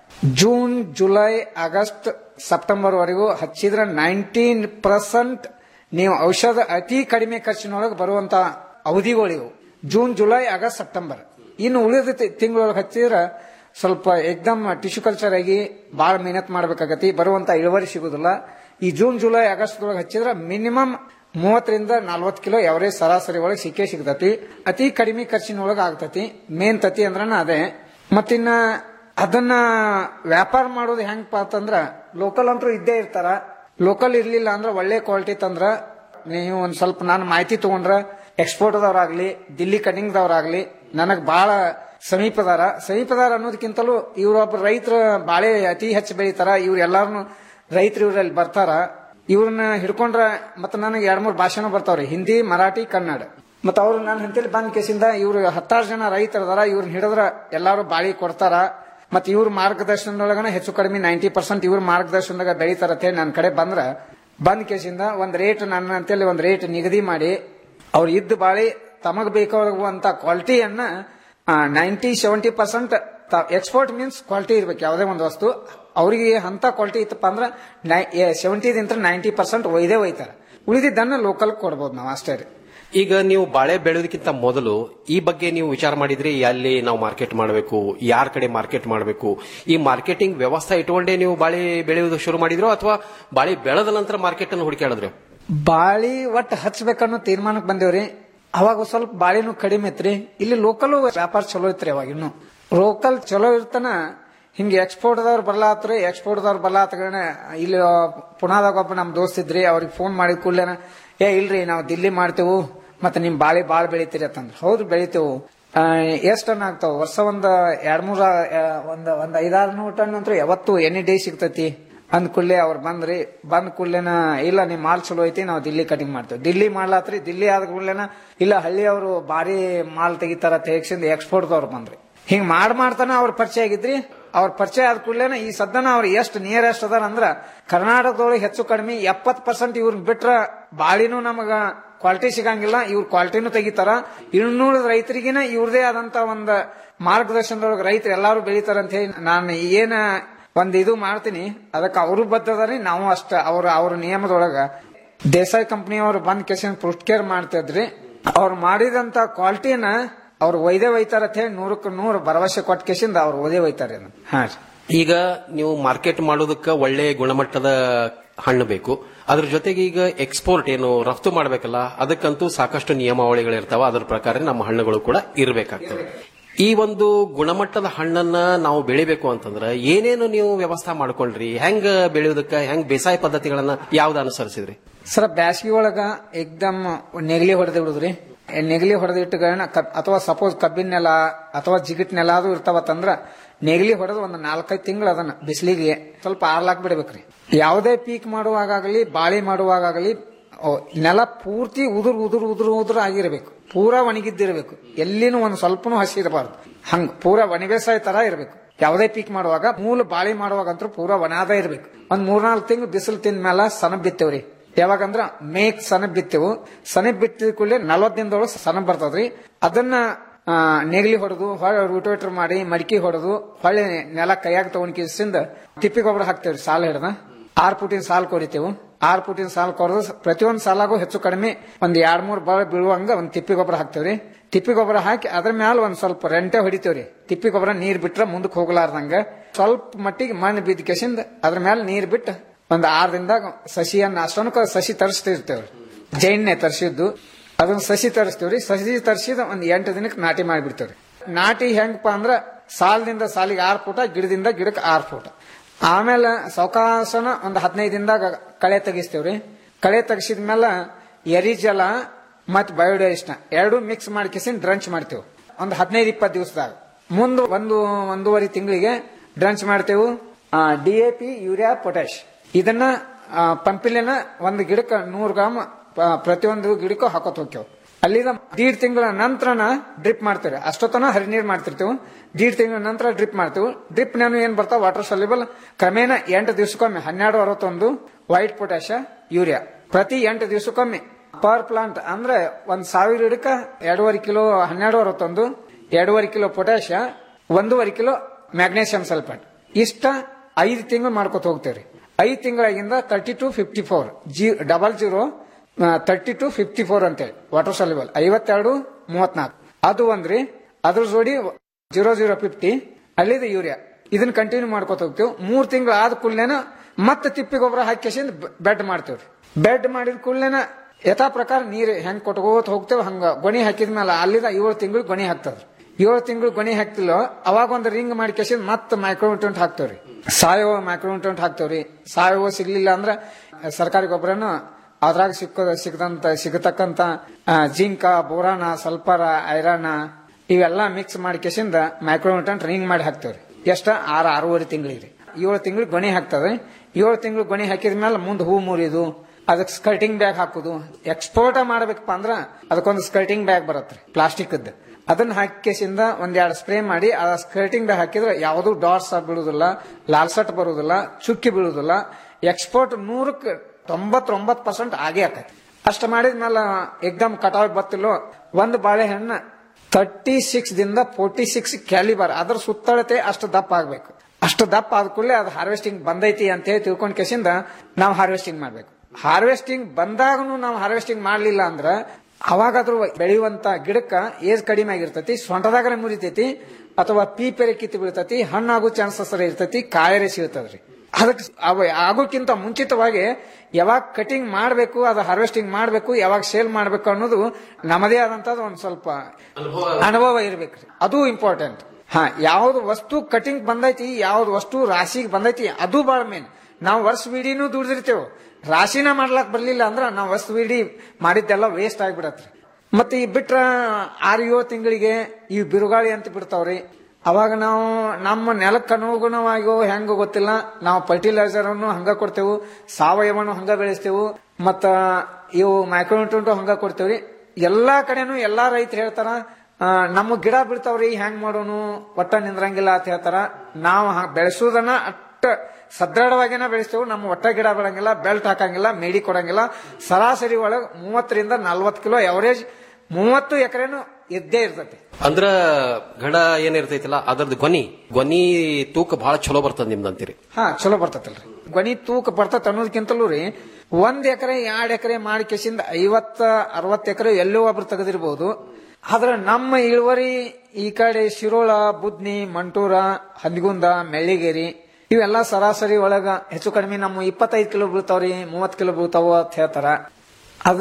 ಜೂನ್ ಜುಲೈ ಆಗಸ್ಟ್ ಸೆಪ್ಟೆಂಬರ್ ವರೆಗೂ ಹಚ್ಚಿದ್ರ ನೈನ್ಟೀನ್ ಪರ್ಸೆಂಟ್ ನೀವು ಔಷಧ ಅತಿ ಕಡಿಮೆ ಖರ್ಚಿನೊಳಗೆ ಬರುವಂತ ಅವಧಿಗಳಿವು ಜೂನ್ ಜುಲೈ ಆಗಸ್ಟ್ ಸೆಪ್ಟೆಂಬರ್ ಇನ್ನು ಉಳಿದ ತಿಂಗಳೊಳಗೆ ಹಚ್ಚಿದ್ರ ಸ್ವಲ್ಪ ಎಕ್ದಮ್ ಟಿಶ್ಯೂ ಕಲ್ಚರ್ ಆಗಿ ಬಹಳ ಮೆಹನತ್ ಮಾಡ್ಬೇಕಾಗತಿ ಬರುವಂತ ಇಳುವರಿ ಸಿಗುದಿಲ್ಲ ಈ ಜೂನ್ ಜುಲೈ ಆಗಸ್ಟ್ ಒಳಗೆ ಹಚ್ಚಿದ್ರ ಮಿನಿಮಮ್ ಮೂವತ್ತರಿಂದ ನಲ್ವತ್ತು ಕಿಲೋ ಎವರೇಜ್ ಸರಾಸರಿ ಒಳಗೆ ಸಿಕ್ಕೇ ಸಿಗ್ತತಿ ಅತಿ ಕಡಿಮೆ ಖರ್ಚಿನೊಳಗೆ ಆಗ್ತತಿ ಮೇನ್ ತತಿ ಅಂದ್ರನ ಅದೇ ಮತ್ತಿನ್ನ ಅದನ್ನ ವ್ಯಾಪಾರ ಮಾಡೋದು ಹೆಂಗಪ್ಪ ಅಂತಂದ್ರ ಲೋಕಲ್ ಅಂತೂ ಇದ್ದೇ ಇರ್ತಾರ ಲೋಕಲ್ ಇರ್ಲಿಲ್ಲ ಅಂದ್ರೆ ಒಳ್ಳೆ ಕ್ವಾಲಿಟಿ ತಂದ್ರ ನೀವು ಒಂದ್ ಸ್ವಲ್ಪ ನಾನು ಮಾಹಿತಿ ತಗೊಂಡ್ರ ಎಕ್ಸ್ಪೋರ್ಟ್ದವ್ರಾಗ್ಲಿ ದಿಲ್ಲಿ ಕಟಿಂಗ್ದವ್ರಾಗ್ಲಿ ನನಗ್ ಬಹಳ ಸಮೀಪದಾರ ಸಮೀಪದಾರ ಅನ್ನೋದಕ್ಕಿಂತಲೂ ಇವ್ರೊಬ್ಬ ರೈತರ ಬಾಳೆ ಅತಿ ಹೆಚ್ಚು ಬೆಳಿತಾರ ಇವ್ರು ಎಲ್ಲಾರು ರೈತರು ಇವ್ರಲ್ಲಿ ಬರ್ತಾರ ಇವ್ರನ್ನ ಹಿಡ್ಕೊಂಡ್ರ ಮತ್ತ ನನಗೆ ಎರಡ್ ಮೂರು ಭಾಷೆನೂ ಬರ್ತಾವ್ರಿ ಹಿಂದಿ ಮರಾಠಿ ಕನ್ನಡ ಮತ್ತ ಅವ್ರು ನಾನು ಹಿಂತೇಳಿ ಬಂದ್ ಕೇಸಿಂದ ಇವ್ರು ಹತ್ತಾರು ಜನ ರೈತರದಾರ ಇವ್ರನ್ನ ಹಿಡಿದ್ರ ಎಲ್ಲಾರು ಬಾಳಿ ಕೊಡ್ತಾರ ಮತ್ ಇವ್ರ ಮಾರ್ಗದರ್ಶನದೊಳಗನ ಹೆಚ್ಚು ಕಡಿಮೆ ನೈಂಟಿ ಪರ್ಸೆಂಟ್ ಇವ್ರ ಮಾರ್ಗದರ್ಶನದಾಗ ಬೆಳಿತಾರ ಅಂತ ಹೇಳಿ ನನ್ನ ಕಡೆ ಬಂದ್ರ ಬಂದ್ ಕೇಸಿಂದ ಒಂದ್ ರೇಟ್ ನನ್ನ ಅಂತೇಳಿ ಒಂದ್ ರೇಟ್ ನಿಗದಿ ಮಾಡಿ ಅವ್ರು ಇದ್ದ ಬಾಳಿ ತಮಗ್ ಬೇಕಾಗುವಂತ ಕ್ವಾಲಿಟಿಯನ್ನ ninety seventy percent export means quality ಇರ್ಬೇಕು ಯಾವುದೇ ಒಂದು ವಸ್ತು ಅವರಿಗೆ ಅಂತ ಕ್ವಾಲಿಟಿ ಇತ್ತಪ್ಪ ಅಂದ್ರೆ ಸೆವೆಂಟಿದಿಂದ ನೈಂಟಿ ಪರ್ಸೆಂಟ್ ಒಯ್ದೇ ಒಯ್ತಾರ ಉಳಿದಿದ್ದನ್ನ ಲೋಕಲ್ ಕೊಡ್ಬೋದು ನಾವು ಅಷ್ಟೇ ರೀ ಈಗ ನೀವು ಬಾಳೆ ಬೆಳೆಯೋದಕ್ಕಿಂತ ಮೊದಲು ಈ ಬಗ್ಗೆ ನೀವು ವಿಚಾರ ಮಾಡಿದ್ರಿ ಎಲ್ಲಿ ನಾವು ಮಾರ್ಕೆಟ್ ಮಾಡಬೇಕು ಯಾರ ಕಡೆ ಮಾರ್ಕೆಟ್ ಮಾಡಬೇಕು ಈ ಮಾರ್ಕೆಟಿಂಗ್ ವ್ಯವಸ್ಥೆ ಇಟ್ಕೊಂಡೇ ನೀವು ಬಾಳೆ ಬೆಳೆಯೋದು ಶುರು ಮಾಡಿದ್ರೋ ಅಥವಾ ಬಾಳೆ ಬೆಳೆದ ನಂತರ ಮಾರ್ಕೆಟ್ ಅನ್ನು ಹುಡುಕಾಡಿದ್ರು ಬಾಳಿ ಒಟ್ಟು ಹಚ್ಬೇಕನ್ನೋ ತೀರ್ಮಾನಕ್ಕೆ ಬಂದೇವ್ರಿ ಅವಾಗ ಸ್ವಲ್ಪ ಬಾಳಿನೂ ಕಡಿಮೆ ಐತ್ರಿ ಇಲ್ಲಿ ಲೋಕಲ್ ವ್ಯಾಪಾರ ಚಲೋ ಐತ್ರಿ ಅವಾಗ ಇನ್ನು ಲೋಕಲ್ ಚಲೋ ಇರ್ತಾನ ಹಿಂಗೆ ಎಕ್ಸ್ಪೋರ್ಟ್ದವ್ರು ಬರ್ಲಾತ್ರಿ ಎಕ್ಸ್ಪೋರ್ಟ್ದವ್ರು ಬರ್ಲಾತ್ಗಣ ಇಲ್ಲಿ ಪುನಾದಾಗ ಒಬ್ಬ ನಮ್ ದೋಸ್ತ್ ಇದ್ರಿ ಅವ್ರಿಗೆ ಫೋನ್ ಮಾಡಿದ ಕೂಡ್ಲೇನ ಏ ಇಲ್ರಿ ನಾವು ದಿಲ್ಲಿ ಮಾಡ್ತೇವು ಮತ್ತೆ ನಿಮ್ ಬಾಳಿ ಬಾಳ್ ಬೆಳಿತೀರಿ ಅಂತಂದ್ರ ಹೌದು ಬೆಳಿತೇವು ಎಷ್ಟ್ ಟನ್ ಆಗ್ತಾವ ವರ್ಷ ಒಂದ್ ಎರಡ್ ಮೂರ ಒಂದ್ ಒಂದ್ ಐದಾರು ನೂರು ಟನ್ ಅಂತೂ ಯಾವತ್ತು ಎನಿ ಡೇ ಸಿಗ್ತತಿ ಅಂದ್ ಕೂಡಲೇ ಅವ್ರು ಬಂದ್ರಿ ಬಂದ್ ಕೂಡ್ಲೇನ ಇಲ್ಲ ನಿಮ್ ಮಾಲ್ ಚಲೋ ಐತಿ ನಾವು ದಿಲ್ಲಿ ಕಟಿಂಗ್ ಮಾಡ್ತೇವೆ ದಿಲ್ಲಿ ಮಾಡ್ಲಾತ್ರಿ ದಿಲ್ಲಿ ಆದ ಕೂಡ್ಲೇನ ಇಲ್ಲ ಹಳ್ಳಿ ಅವರು ಬಾರಿ ಮಾಲ್ ತೆಗಿತಾರ ತೆಗಿಸಿಂದ ಎಕ್ಸ್ಪೋರ್ಟ್ದವ್ರು ಬಂದ್ರಿ ಹಿಂಗ್ ಮಾಡ್ ಮಾಡ್ತಾನ ಅವ್ರ ಪರಿಚಯ ಆಗಿದ್ರಿ ಅವ್ರ ಪರಿಚಯ ಆದ ಕೂಡ್ಲೇನ ಈ ಸದ್ದನ ಅವ್ರು ಎಷ್ಟು ನಿಯರೆಸ್ಟ್ ಅದಾರ ಅಂದ್ರ ಕರ್ನಾಟಕದೊಳಗೆ ಹೆಚ್ಚು ಕಡಿಮೆ ಎಪ್ಪತ್ ಪರ್ಸೆಂಟ್ ಇವ್ರನ್ನ ಬಿಟ್ರ ಬಾಳಿನೂ ನಮಗ ಕ್ವಾಲಿಟಿ ಸಿಗಂಗಿಲ್ಲ ಇವ್ರ ಕ್ವಾಲಿಟಿನೂ ತೆಗಿತಾರ ಇನ್ನೂರ ರೈತರಿಗಿನ ಇವ್ರದೇ ಆದಂತ ಒಂದ್ ಮಾರ್ಗದರ್ಶನದೊಳಗೆ ರೈತರು ಎಲ್ಲಾರು ಬೆಳಿತಾರ ಅಂತ ಹೇಳಿ ನಾನು ಏನ ಒಂದ್ ಇದು ಮಾಡ್ತೀನಿ ಅದಕ್ಕೆ ಅವರು ಬದ್ದದಾರಿ ನಾವು ಅಷ್ಟ ಅವ್ರ ಅವ್ರ ನಿಯಮದೊಳಗ ದೇಸಾಯಿ ಕಂಪನಿಯವರು ಬಂದ್ ಕೆಸಿನ ಪುಸ್ಟ್ ಕೇರ್ ಮಾಡ್ತಿದ್ರಿ ಅವ್ರು ಮಾಡಿದಂತ ಕ್ವಾಲಿಟಿನ ಅವ್ರು ಒಯ್ದೇ ಒಯ್ತಾರ ಅಂತ ಹೇಳಿ ನೂರಕ್ಕೆ ನೂರು ಭರವಸೆ ಕೊಟ್ಟ ಕೆಸಿಂದ ಅವ್ರು ಓದೇ ಒಯ್ತಾರೆ ಹಾ ರೀ ಈಗ ನೀವು ಮಾರ್ಕೆಟ್ ಮಾಡೋದಕ್ಕೆ ಒಳ್ಳೆ ಗುಣಮಟ್ಟದ ಹಣ್ಣು ಬೇಕು ಅದ್ರ ಜೊತೆಗೆ ಈಗ ಎಕ್ಸ್ಪೋರ್ಟ್ ಏನು ರಫ್ತು ಮಾಡಬೇಕಲ್ಲ ಅದಕ್ಕಂತೂ ಸಾಕಷ್ಟು ನಿಯಮಾವಳಿಗಳಿರ್ತಾವ ಅದ್ರ ಪ್ರಕಾರ ನಮ್ಮ ಹಣ್ಣುಗಳು ಕೂಡ ಇರಬೇಕಾಗ್ತದೆ ಈ ಒಂದು ಗುಣಮಟ್ಟದ ಹಣ್ಣನ್ನ ನಾವು ಬೆಳಿಬೇಕು ಅಂತಂದ್ರೆ ಏನೇನು ನೀವು ವ್ಯವಸ್ಥೆ ಮಾಡ್ಕೊಂಡ್ರಿ ಹೆಂಗ್ ಬೆಳೆಯೋದಕ್ಕ ಹೆಂಗ್ ಬೇಸಾಯ ಪದ್ಧತಿಗಳನ್ನ ಯಾವ್ದು ಅನುಸರಿಸಿದ್ರಿ ಸರ್ ಬ್ಯಾಸಗಿ ಒಳಗ ಏಕ್ದಮ್ ನೆಗಲಿ ಹೊಡೆದು ಬಿಡುದ್ರಿ ನೆಗಲಿ ಹೊಡೆದಿಟ್ಟುಗಳನ್ನ ಅಥವಾ ಸಪೋಸ್ ಕಬ್ಬಿನ ನೆಲ ಅಥವಾ ಜಿಗಿಟ್ ನೆಲ ಅದು ಇರ್ತಾವತ್ತಂದ್ರ ನೆಗಲಿ ಹೊಡೆದು ಒಂದು ನಾಲ್ಕೈದು ತಿಂಗಳು ಅದನ್ನ ಬಿಸಿಲಿಗೆ ಸ್ವಲ್ಪ ಆರ್ಲಾಕ್ ಬಿಡ್ಬೇಕ್ರಿ ಯಾವುದೇ ಪೀಕ್ ಮಾಡುವಾಗಲಿ ಬಾಳಿ ಮಾಡುವಾಗಲಿ ಓ, ನೆಲ ಪೂರ್ತಿ ಉದುರು ಉದುರು ಉದುರು ಉದುರು ಆಗಿರ್ಬೇಕು ಪೂರಾ ಒಣಗಿದ್ದಿರ್ಬೇಕು ಎಲ್ಲಿನೂ ಒಂದು ಸ್ವಲ್ಪನೂ ಹಸಿ ಇರಬಾರ್ದು ಹಂಗ ಪೂರಾ ಒಣಬೇಸಾಯ ತರ ಇರ್ಬೇಕು ಯಾವುದೇ ಪೀಕ್ ಮಾಡುವಾಗ ಮೂಲ ಬಾಳಿ ಮಾಡುವಾಗಂತೂ ಪೂರಾ ಒಣಾದ ಇರ್ಬೇಕು ಒಂದ್ ಮೂರ್ನಾಲ್ಕು ತಿಂಗಳು ಬಿಸಿಲು ತಿಂದ ಮೇಲೆ ಸನ ಬಿತ್ತೇವ್ರಿ ಯಾವಾಗಂದ್ರ ಮೇಕ್ ಸನಬ್ ಬಿತ್ತೆವು ಸನಬ್ ಬಿತ್ತಿದ ಕೂಡಲೇ ನಲ್ವತ್ ದಿನದೊಳಗೆ ಸನಬ್ ಬರ್ತದ್ರಿ ಅದನ್ನ ಆ, ನೆಗಲಿ ಹೊಡೆದು ಹೊಳೆ ರೂಟೋವೇಟರ್ ಮಾಡಿ ಮಡಿಕೆ ಹೊಡೆದು ಹೊಳೆ ನೆಲ ಕೈಯಾಗ ತಗೊಂಡ್ ಕಿಸಿಂದ ತಿಪ್ಪಿ ಗೊಬ್ಬರ ಹಾಕ್ತೇವ್ರಿ ಸಾಲ ಹಿಡ್ದ ಆರ್ ಫುಟಿನ ಸಾಲ್ ಕೊಡಿತೇವು ಆರ್ ಫುಟಿನ ಸಾಲ್ ಕೊಡದು ಪ್ರತಿಯೊಂದ್ ಸಾಲಾಗೂ ಹೆಚ್ಚು ಕಡಿಮೆ ಒಂದ್ ಎರಡ್ ಮೂರ್ ಬಳ ಬೀಳುವಂಗ ಒಂದ್ ತಿಪ್ಪಿ ಗೊಬ್ಬರ ಹಾಕ್ತೇವ್ರಿ ತಿಪ್ಪಿ ಗೊಬ್ಬರ ಹಾಕಿ ಅದ್ರ ಮ್ಯಾಲ ಒಂದ್ ಸ್ವಲ್ಪ ರೆಂಟೆ ಹೊಡಿತೇವ್ರಿ ತಿಪ್ಪಿ ಗೊಬ್ಬರ ನೀರ್ ಬಿಟ್ರ ಮುಂದಕ್ಕೆ ಹೋಗ್ಲಾರ್ದಂಗ ಸ್ವಲ್ಪ ಮಟ್ಟಿಗೆ ಮಣ್ಣು ಬಿದ್ದ ಕೆಸಿಂದ ಅದ್ರ ಮ್ಯಾಲ ನೀರ್ ಬಿಟ್ಟು ಒಂದ್ ಆರರಿಂದ ಸಸಿಯನ್ನ ಅಷ್ಟೊನಕ ಸಸಿ ತರಿಸ್ತಿರ್ತೇವ್ರಿ ಜೈನ್ನೆ ತರಿಸಿದ್ದು ಅದನ್ನ ಸಸಿ ತರಿಸ್ತೀವ್ರಿ ಸಸಿ ತರಿಸಿದ ಒಂದ್ ಎಂಟು ದಿನಕ್ಕೆ ನಾಟಿ ಮಾಡಿಬಿಡ್ತೇವ್ರಿ ನಾಟಿ ಹೆಂಗಪ್ಪ ಅಂದ್ರ ಸಾಲದಿಂದ ಸಾಲಿಗೆ ಆರು ಫೂಟ ಗಿಡದಿಂದ ಗಿಡಕ್ಕೆ ಆರು ಫೂಟ ಆಮೇಲೆ ಸಾವಕಾಶನ ಒಂದ್ ಹದಿನೈದು ದಿನದಾಗ ಕಳೆ ತೆಗಿಸ್ತೇವ್ರಿ ಕಳೆ ತೆಗಿಸಿದ್ಮೇಲೆ ಎರಿಜಲ ಮತ್ ಬಯೋಡೈಸ್ನ ಎರಡು ಮಿಕ್ಸ್ ಮಾಡ್ಕೇಸಿನ್ ಡ್ರಂಚ್ ಮಾಡ್ತೇವೆ ಒಂದು ಹದಿನೈದು ಇಪ್ಪತ್ತು ದಿವಸದಾಗ ಮುಂದೆ ಒಂದು ಒಂದೂವರೆ ತಿಂಗಳಿಗೆ ಡ್ರಂಚ್ ಮಾಡ್ತೇವೆ D A P urea potash ಇದನ್ನ ಪಂಪಿಲಿನ ಒಂದು ಗಿಡಕ್ಕೆ ನೂರು ಗ್ರಾಮ್ ಪ- ಪ್ರತಿಯೊಂದು ಗಿಡಕ್ಕೂ ಹಾಕೋತ್ ಹೋಗ್ತೇವೆ ಅಲ್ಲಿಂದ ದೀಡ್ ತಿಂಗಳ ನಂತರನ ಡ್ರಿಪ್ ಮಾಡ್ತೇವೆ ಅಷ್ಟೊತ್ತನ ಹರಿ ನೀರ್ ಮಾಡ್ತಿರ್ತೇವೆ ದೀಡ್ ತಿಂಗಳ ನಂತರ ಡ್ರಿಪ್ ಮಾಡ್ತೇವೆ ಡ್ರಿಪ್ ನಾನು ಏನ್ ಬರ್ತಾವ ವಾಟರ್ ಸೊಲ್ಯೂಬಲ್ ಕ್ರಮೇಣ ಎಂಟು ದಿವಸಕ್ಕೊಮ್ಮೆ ಹನ್ನೆರಡು ಅರವತ್ತೊಂದು ವೈಟ್ ಪೊಟ್ಯಾಶ ಯೂರಿಯಾ ಪ್ರತಿ ಎಂಟು ದಿವಸಕ್ಕೊಮ್ಮೆ ಪರ್ ಪ್ಲಾಂಟ್ ಅಂದ್ರೆ ಒಂದ್ ಸಾವಿರ ಗಿಡಕ್ಕ ಎರಡೂವರೆ ಕಿಲೋ ಹನ್ನೆರಡು ಅರವತ್ತೊಂದು ಎರಡೂವರೆ ಕಿಲೋ ಪೊಟ್ಯಾಶ ಒಂದೂವರೆ ಕಿಲೋ ಮ್ಯಾಗ್ನೇಸಿಯಂ ಸಲ್ಫೇಟ್ ಇಷ್ಟ ಐದು ತಿಂಗಳು ಮಾಡ್ಕೊತ ಹೋಗ್ತೇವ್ರಿ ಐದು ತಿಂಗಳಾಗಿಂದ thirty two fifty four G double zero thirty two fifty four ಅಂತೇಳಿ ವಾಟರ್ ಸಲ್ಯೂಬಲ್ ಐವತ್ತೆರಡು ಮೂವತ್ನಾಲ್ಕು ಅದು ಒಂದ್ರಿ ಅದ್ರ ಜೋಡಿ ಜೀರೋ ಜೀರೋ ಫಿಫ್ಟಿ ಅಲ್ಲಿದ ಯೂರಿಯಾ ಇದನ್ನ ಕಂಟಿನ್ಯೂ ಮಾಡ್ಕೊತ ಹೋಗ್ತೇವೆ ಮೂರ್ ತಿಂಗಳು ಆದ ಕೂಡಲೇನ ಮತ್ತೆ ತಿಪ್ಪಿ ಗೊಬ್ಬರ ಹಾಕಿಸಿಂದ ಬೆಡ್ ಮಾಡ್ತೇವ್ರಿ ಬೆಡ್ ಮಾಡಿದ ಕೂಡಲೇನ ಯಥಾ ಪ್ರಕಾರ ನೀರ್ ಹೆಂಗ್ ಕೊಟ್ಕೋತ ಹೋಗ್ತೇವೆ ಹಂಗ ಗೊಣಿ ಹಾಕಿದ್ಮೇಲೆ ಅಲ್ಲಿದ ಏಳು ತಿಂಗಳು ಗೊಣಿ ಹಾಕ್ತದ್ರಿ ಏಳು ತಿಂಗಳು ಗೊಣಿ ಹಾಕ್ತಿಲ್ಲೋ ಅವಾಗ ಒಂದು ರಿಂಗ್ ಮಾಡಿ ಕೆಸಿದ್ ಮತ್ತೆ ಮೈಕ್ರೋನ್ಯೂಟ್ರೆಂಟ್ ಹಾಕ್ತೇವ್ರಿ ಸಾವಯವ ಮೈಕ್ರೋನ್ಯೂಟ್ರೆಂಟ್ ಹಾಕ್ತೇವ್ರಿ ಸಾವಯವ ಸಿಗ್ಲಿಲ್ಲ ಅಂದ್ರ ಸರ್ಕಾರಿ ಗೊಬ್ಬರನು ಅದ್ರಾಗ ಸಿಕ್ಕ ಸಿಕ್ಕದಂತ ಸಿಗತಕ್ಕಂತ ಆ, ಜಿಂಕ ಬೋರಾನ ಸಲ್ಫರ ಐರನ್ ಇವೆಲ್ಲ ಮಿಕ್ಸ್ ಮಾಡಿ ಕೆಸಿಂದ ಮೈಕ್ರೋನ್ಯೂಟ್ರೆಂಟ್ ರಿಂಗ್ ಮಾಡಿ ಹಾಕ್ತೇವ್ರಿ ಎಷ್ಟ ಆರು ಆರೂವರೆ ತಿಂಗಳಿಗೆ ಏಳು ತಿಂಗಳು ಗೊಣಿ ಹಾಕ್ತದೆ ಏಳು ತಿಂಗಳು ಗೊಣಿ ಹಾಕಿದ ಮೇಲೆ ಮುಂದೆ ಹೂ ಮುರಿದು ಅದಕ್ಕೆ ಸ್ಕರ್ಟಿಂಗ್ ಬ್ಯಾಗ್ ಹಾಕುದು ಎಕ್ಸ್ಪೋರ್ಟ್ ಮಾಡ್ಬೇಕಪ್ಪ ಅಂದ್ರ ಅದಕ್ಕೊಂದು ಸ್ಕರ್ಟಿಂಗ್ ಬ್ಯಾಗ್ ಬರತ್ರಿ ಪ್ಲಾಸ್ಟಿಕ್ ಅದನ್ನ ಹಾಕಿಸಿಂದ ಒಂದೆರಡು ಸ್ಪ್ರೇ ಮಾಡಿ ಆ ಸ್ಕರ್ಟಿಂಗ್ ಬ್ಯಾಗ್ ಹಾಕಿದ್ರೆ ಯಾವುದು ಡಾಟ್ಸ್ ಬೀಳುದಿಲ್ಲ ಲಾಲ್ಸಟ್ ಬರುದಿಲ್ಲ ಚುಕ್ಕಿ ಬೀಳುದಿಲ್ಲ ಎಕ್ಸ್ಪೋರ್ಟ್ ನೂರಕ್ಕೆ ತೊಂಬತ್ತೊಂಬತ್ತು ಪರ್ಸೆಂಟ್ ಆಗೇ ಆಕೈತಿ ಅಷ್ಟ ಮಾಡಿದ್ಮೇಲೆ ಎಕ್ದಮ್ ಕಟಾವ್ ಬತ್ತಿಲ್ಲೋ ಒಂದು ಬಾಳೆಹಣ್ಣ ತರ್ಟಿ ಸಿಕ್ಸ್ ದಿಂದ ಫೋರ್ಟಿ ಸಿಕ್ಸ್ ಕ್ಯಾಲಿಬರ್ ಅದ್ರ ಸುತ್ತಳತೆ ಅಷ್ಟು ದಪ್ಪ ಆಗ್ಬೇಕು ಅಷ್ಟು ದಪ್ಪ ಆದ ಕೂಡಲೇ ಅದು ಹಾರ್ವೆಸ್ಟಿಂಗ್ ಬಂದೈತಿ ಅಂತ ಹೇಳಿ ತಿಳ್ಕೊಂಡ್ ಕೇಸಿಂದ ನಾವು ಹಾರ್ವೆಸ್ಟಿಂಗ್ ಮಾಡ್ಬೇಕು ಹಾರ್ವೆಸ್ಟಿಂಗ್ ಬಂದಾಗನು ನಾವು ಹಾರ್ವೆಸ್ಟಿಂಗ್ ಮಾಡ್ಲಿಲ್ಲ ಅಂದ್ರ ಅವಾಗಾದ್ರೂ ಬೆಳೆಯುವಂತ ಗಿಡಕ್ಕ ಏಜ್ ಕಡಿಮೆ ಆಗಿರ್ತೈತಿ ಸೊಂಟದಾಗರೆ ಮುರಿತೈತಿ ಅಥವಾ ಪೀಪೆರೆ ಕಿತ್ತು ಬೀಳ್ತೈತಿ ಹಣ್ಣಾಗೋ ಚಾನ್ಸಸ್ ಇರ್ತೈತಿ ಕಾಯರೆ ಸಿಗ್ತದ್ರಿ ಅದಕ್ಕೆ ಅವ ಆಗೋಕ್ಕಿಂತ ಮುಂಚಿತವಾಗಿ ಯಾವಾಗ ಕಟಿಂಗ್ ಮಾಡಬೇಕು ಅದು ಹಾರ್ವೆಸ್ಟಿಂಗ್ ಮಾಡಬೇಕು ಯಾವಾಗ ಸೇಲ್ ಮಾಡಬೇಕು ಅನ್ನೋದು ನಮ್ಮದೇ ಆದಂತದ್ದು ಒಂದ್ ಸ್ವಲ್ಪ ಅನುಭವ ಇರ್ಬೇಕ್ರಿ ಅದು ಇಂಪಾರ್ಟೆಂಟ್ ಹಾ ಯಾವ್ದು ವಸ್ತು ಕಟಿಂಗ್ ಬಂದೈತಿ ಯಾವ್ದು ವಸ್ತು ರಾಶಿಗೆ ಬಂದೈತಿ ಅದು ಬಹಳ ಮೇನ್ ನಾವು ವರ್ಷ ವಿಡಿನೂ ದುಡ್ದಿರ್ತೇವೆ ರಾಶಿನ ಮಾಡ್ಲಾಕ್ ಬರ್ಲಿಲ್ಲ ಅಂದ್ರ ನಾವು ವರ್ಷ ವಿಡಿ ಮಾಡಿದ್ದೆಲ್ಲ ವೇಸ್ಟ್ ಆಗ್ಬಿಡತ್ರಿ ಮತ್ತೆ ಈ ಬಿಟ್ರ ಆರು ಏಳು ತಿಂಗಳಿಗೆ ಈ ಬಿರುಗಾಳಿ ಅಂತ ಬಿಡ್ತಾವ್ರಿ ಅವಾಗ ನಾವು ನಮ್ಮ ನೆಲಕ್ಕೆ ಅನುಗುಣವಾಗಿಯೋ ಹೆಂಗ ಗೊತ್ತಿಲ್ಲ ನಾವು ಫರ್ಟಿಲೈಸರ್ ಅನ್ನು ಹಂಗ ಕೊಡ್ತೇವು ಸಾವಯವನು ಹಂಗ ಬೆಳೆಸ್ತೇವು ಮತ್ತ ಇವು ಮೈಕ್ರೋನ್ಯೂಟ್ರೆಂಟ್ ಹಂಗ ಕೊಡ್ತೇವ್ರಿ ಎಲ್ಲಾ ಕಡೆನೂ ಎಲ್ಲಾ ರೈತರು ಹೇಳ್ತಾರ ಆ, ನಮ್ಮ ಗಿಡ ಬಿಡ್ತಾವ್ರಿ ಹೆಂಗ್ ಮಾಡೋನು ಒಟ್ಟ ನಿಂದ್ರಂಗಿಲ್ಲ ಅಂತ ಹೇಳ್ತಾರ ನಾವು ಬೆಳೆಸೋದನ್ನ ಅಟ್ಟ ಸದೃಢವಾಗಿನ ಬೆಳೆಸ್ತೇವೆ ನಮ್ಮ ಒಟ್ಟ ಗಿಡ ಬೆಳಂಗಿಲ್ಲ ಬೆಲ್ಟ್ ಹಾಕಂಗಿಲ್ಲ ಮೇಡಿ ಕೊಡಂಗಿಲ್ಲ ಸರಾಸರಿ ಒಳಗ್ ಮೂವತ್ತರಿಂದ ನಲ್ವತ್ತು ಕಿಲೋ ಎವರೇಜ್ ಮೂವತ್ತು ಎಕರೆನು ಇದ್ದೇ ಇರ್ತೈತಿ ಅಂದ್ರ ಘಡ ಏನಿರ್ತೈತಿಲ್ಲ ಅದರದ್ದು ಗೊನಿ ಗೊನಿ ತೂಕ ಬಹಳ ಚಲೋ ಬರ್ತದ ನಿಮ್ದಂತೀರಿ ಹಾ ಚಲೋ ಬರ್ತೈತಲ್ರಿ ಗೊನಿ ತೂಕ ಬರ್ತೈತೆ ಅನ್ನೋದಕ್ಕಿಂತಲೂ ರೀ ಒಂದ್ ಎಕರೆ ಎರಡ್ ಎಕರೆ ಮಾಡಿ ಕೆಸಿಂದ ಐವತ್ತ ಅರವತ್ ಎಕರೆ ಎಲ್ಲೋ ಒಬ್ರು ತೆಗೆದಿರ್ಬೋದು ಆದ್ರ ನಮ್ಮ ಇಳುವರಿ ಈ ಕಡೆ ಶಿರೋಳ ಬುದ್ನಿ ಮಂಟೂರ ಹಂದಿಗುಂದ ಮೆಳ್ಳಿಗೇರಿ ಇವೆಲ್ಲ ಸರಾಸರಿ ಒಳಗ ಹೆಚ್ಚು ಕಡಿಮೆ ನಮ್ಮ ಇಪ್ಪತ್ತೈದು ಕಿಲೋ ಬೀಳ್ತಾವ್ರಿ ಮೂವತ್ ಕಿಲೋ ಬೀಳ್ತಾವ ಅಂತ ಹೇಳ್ತಾರ ಅದ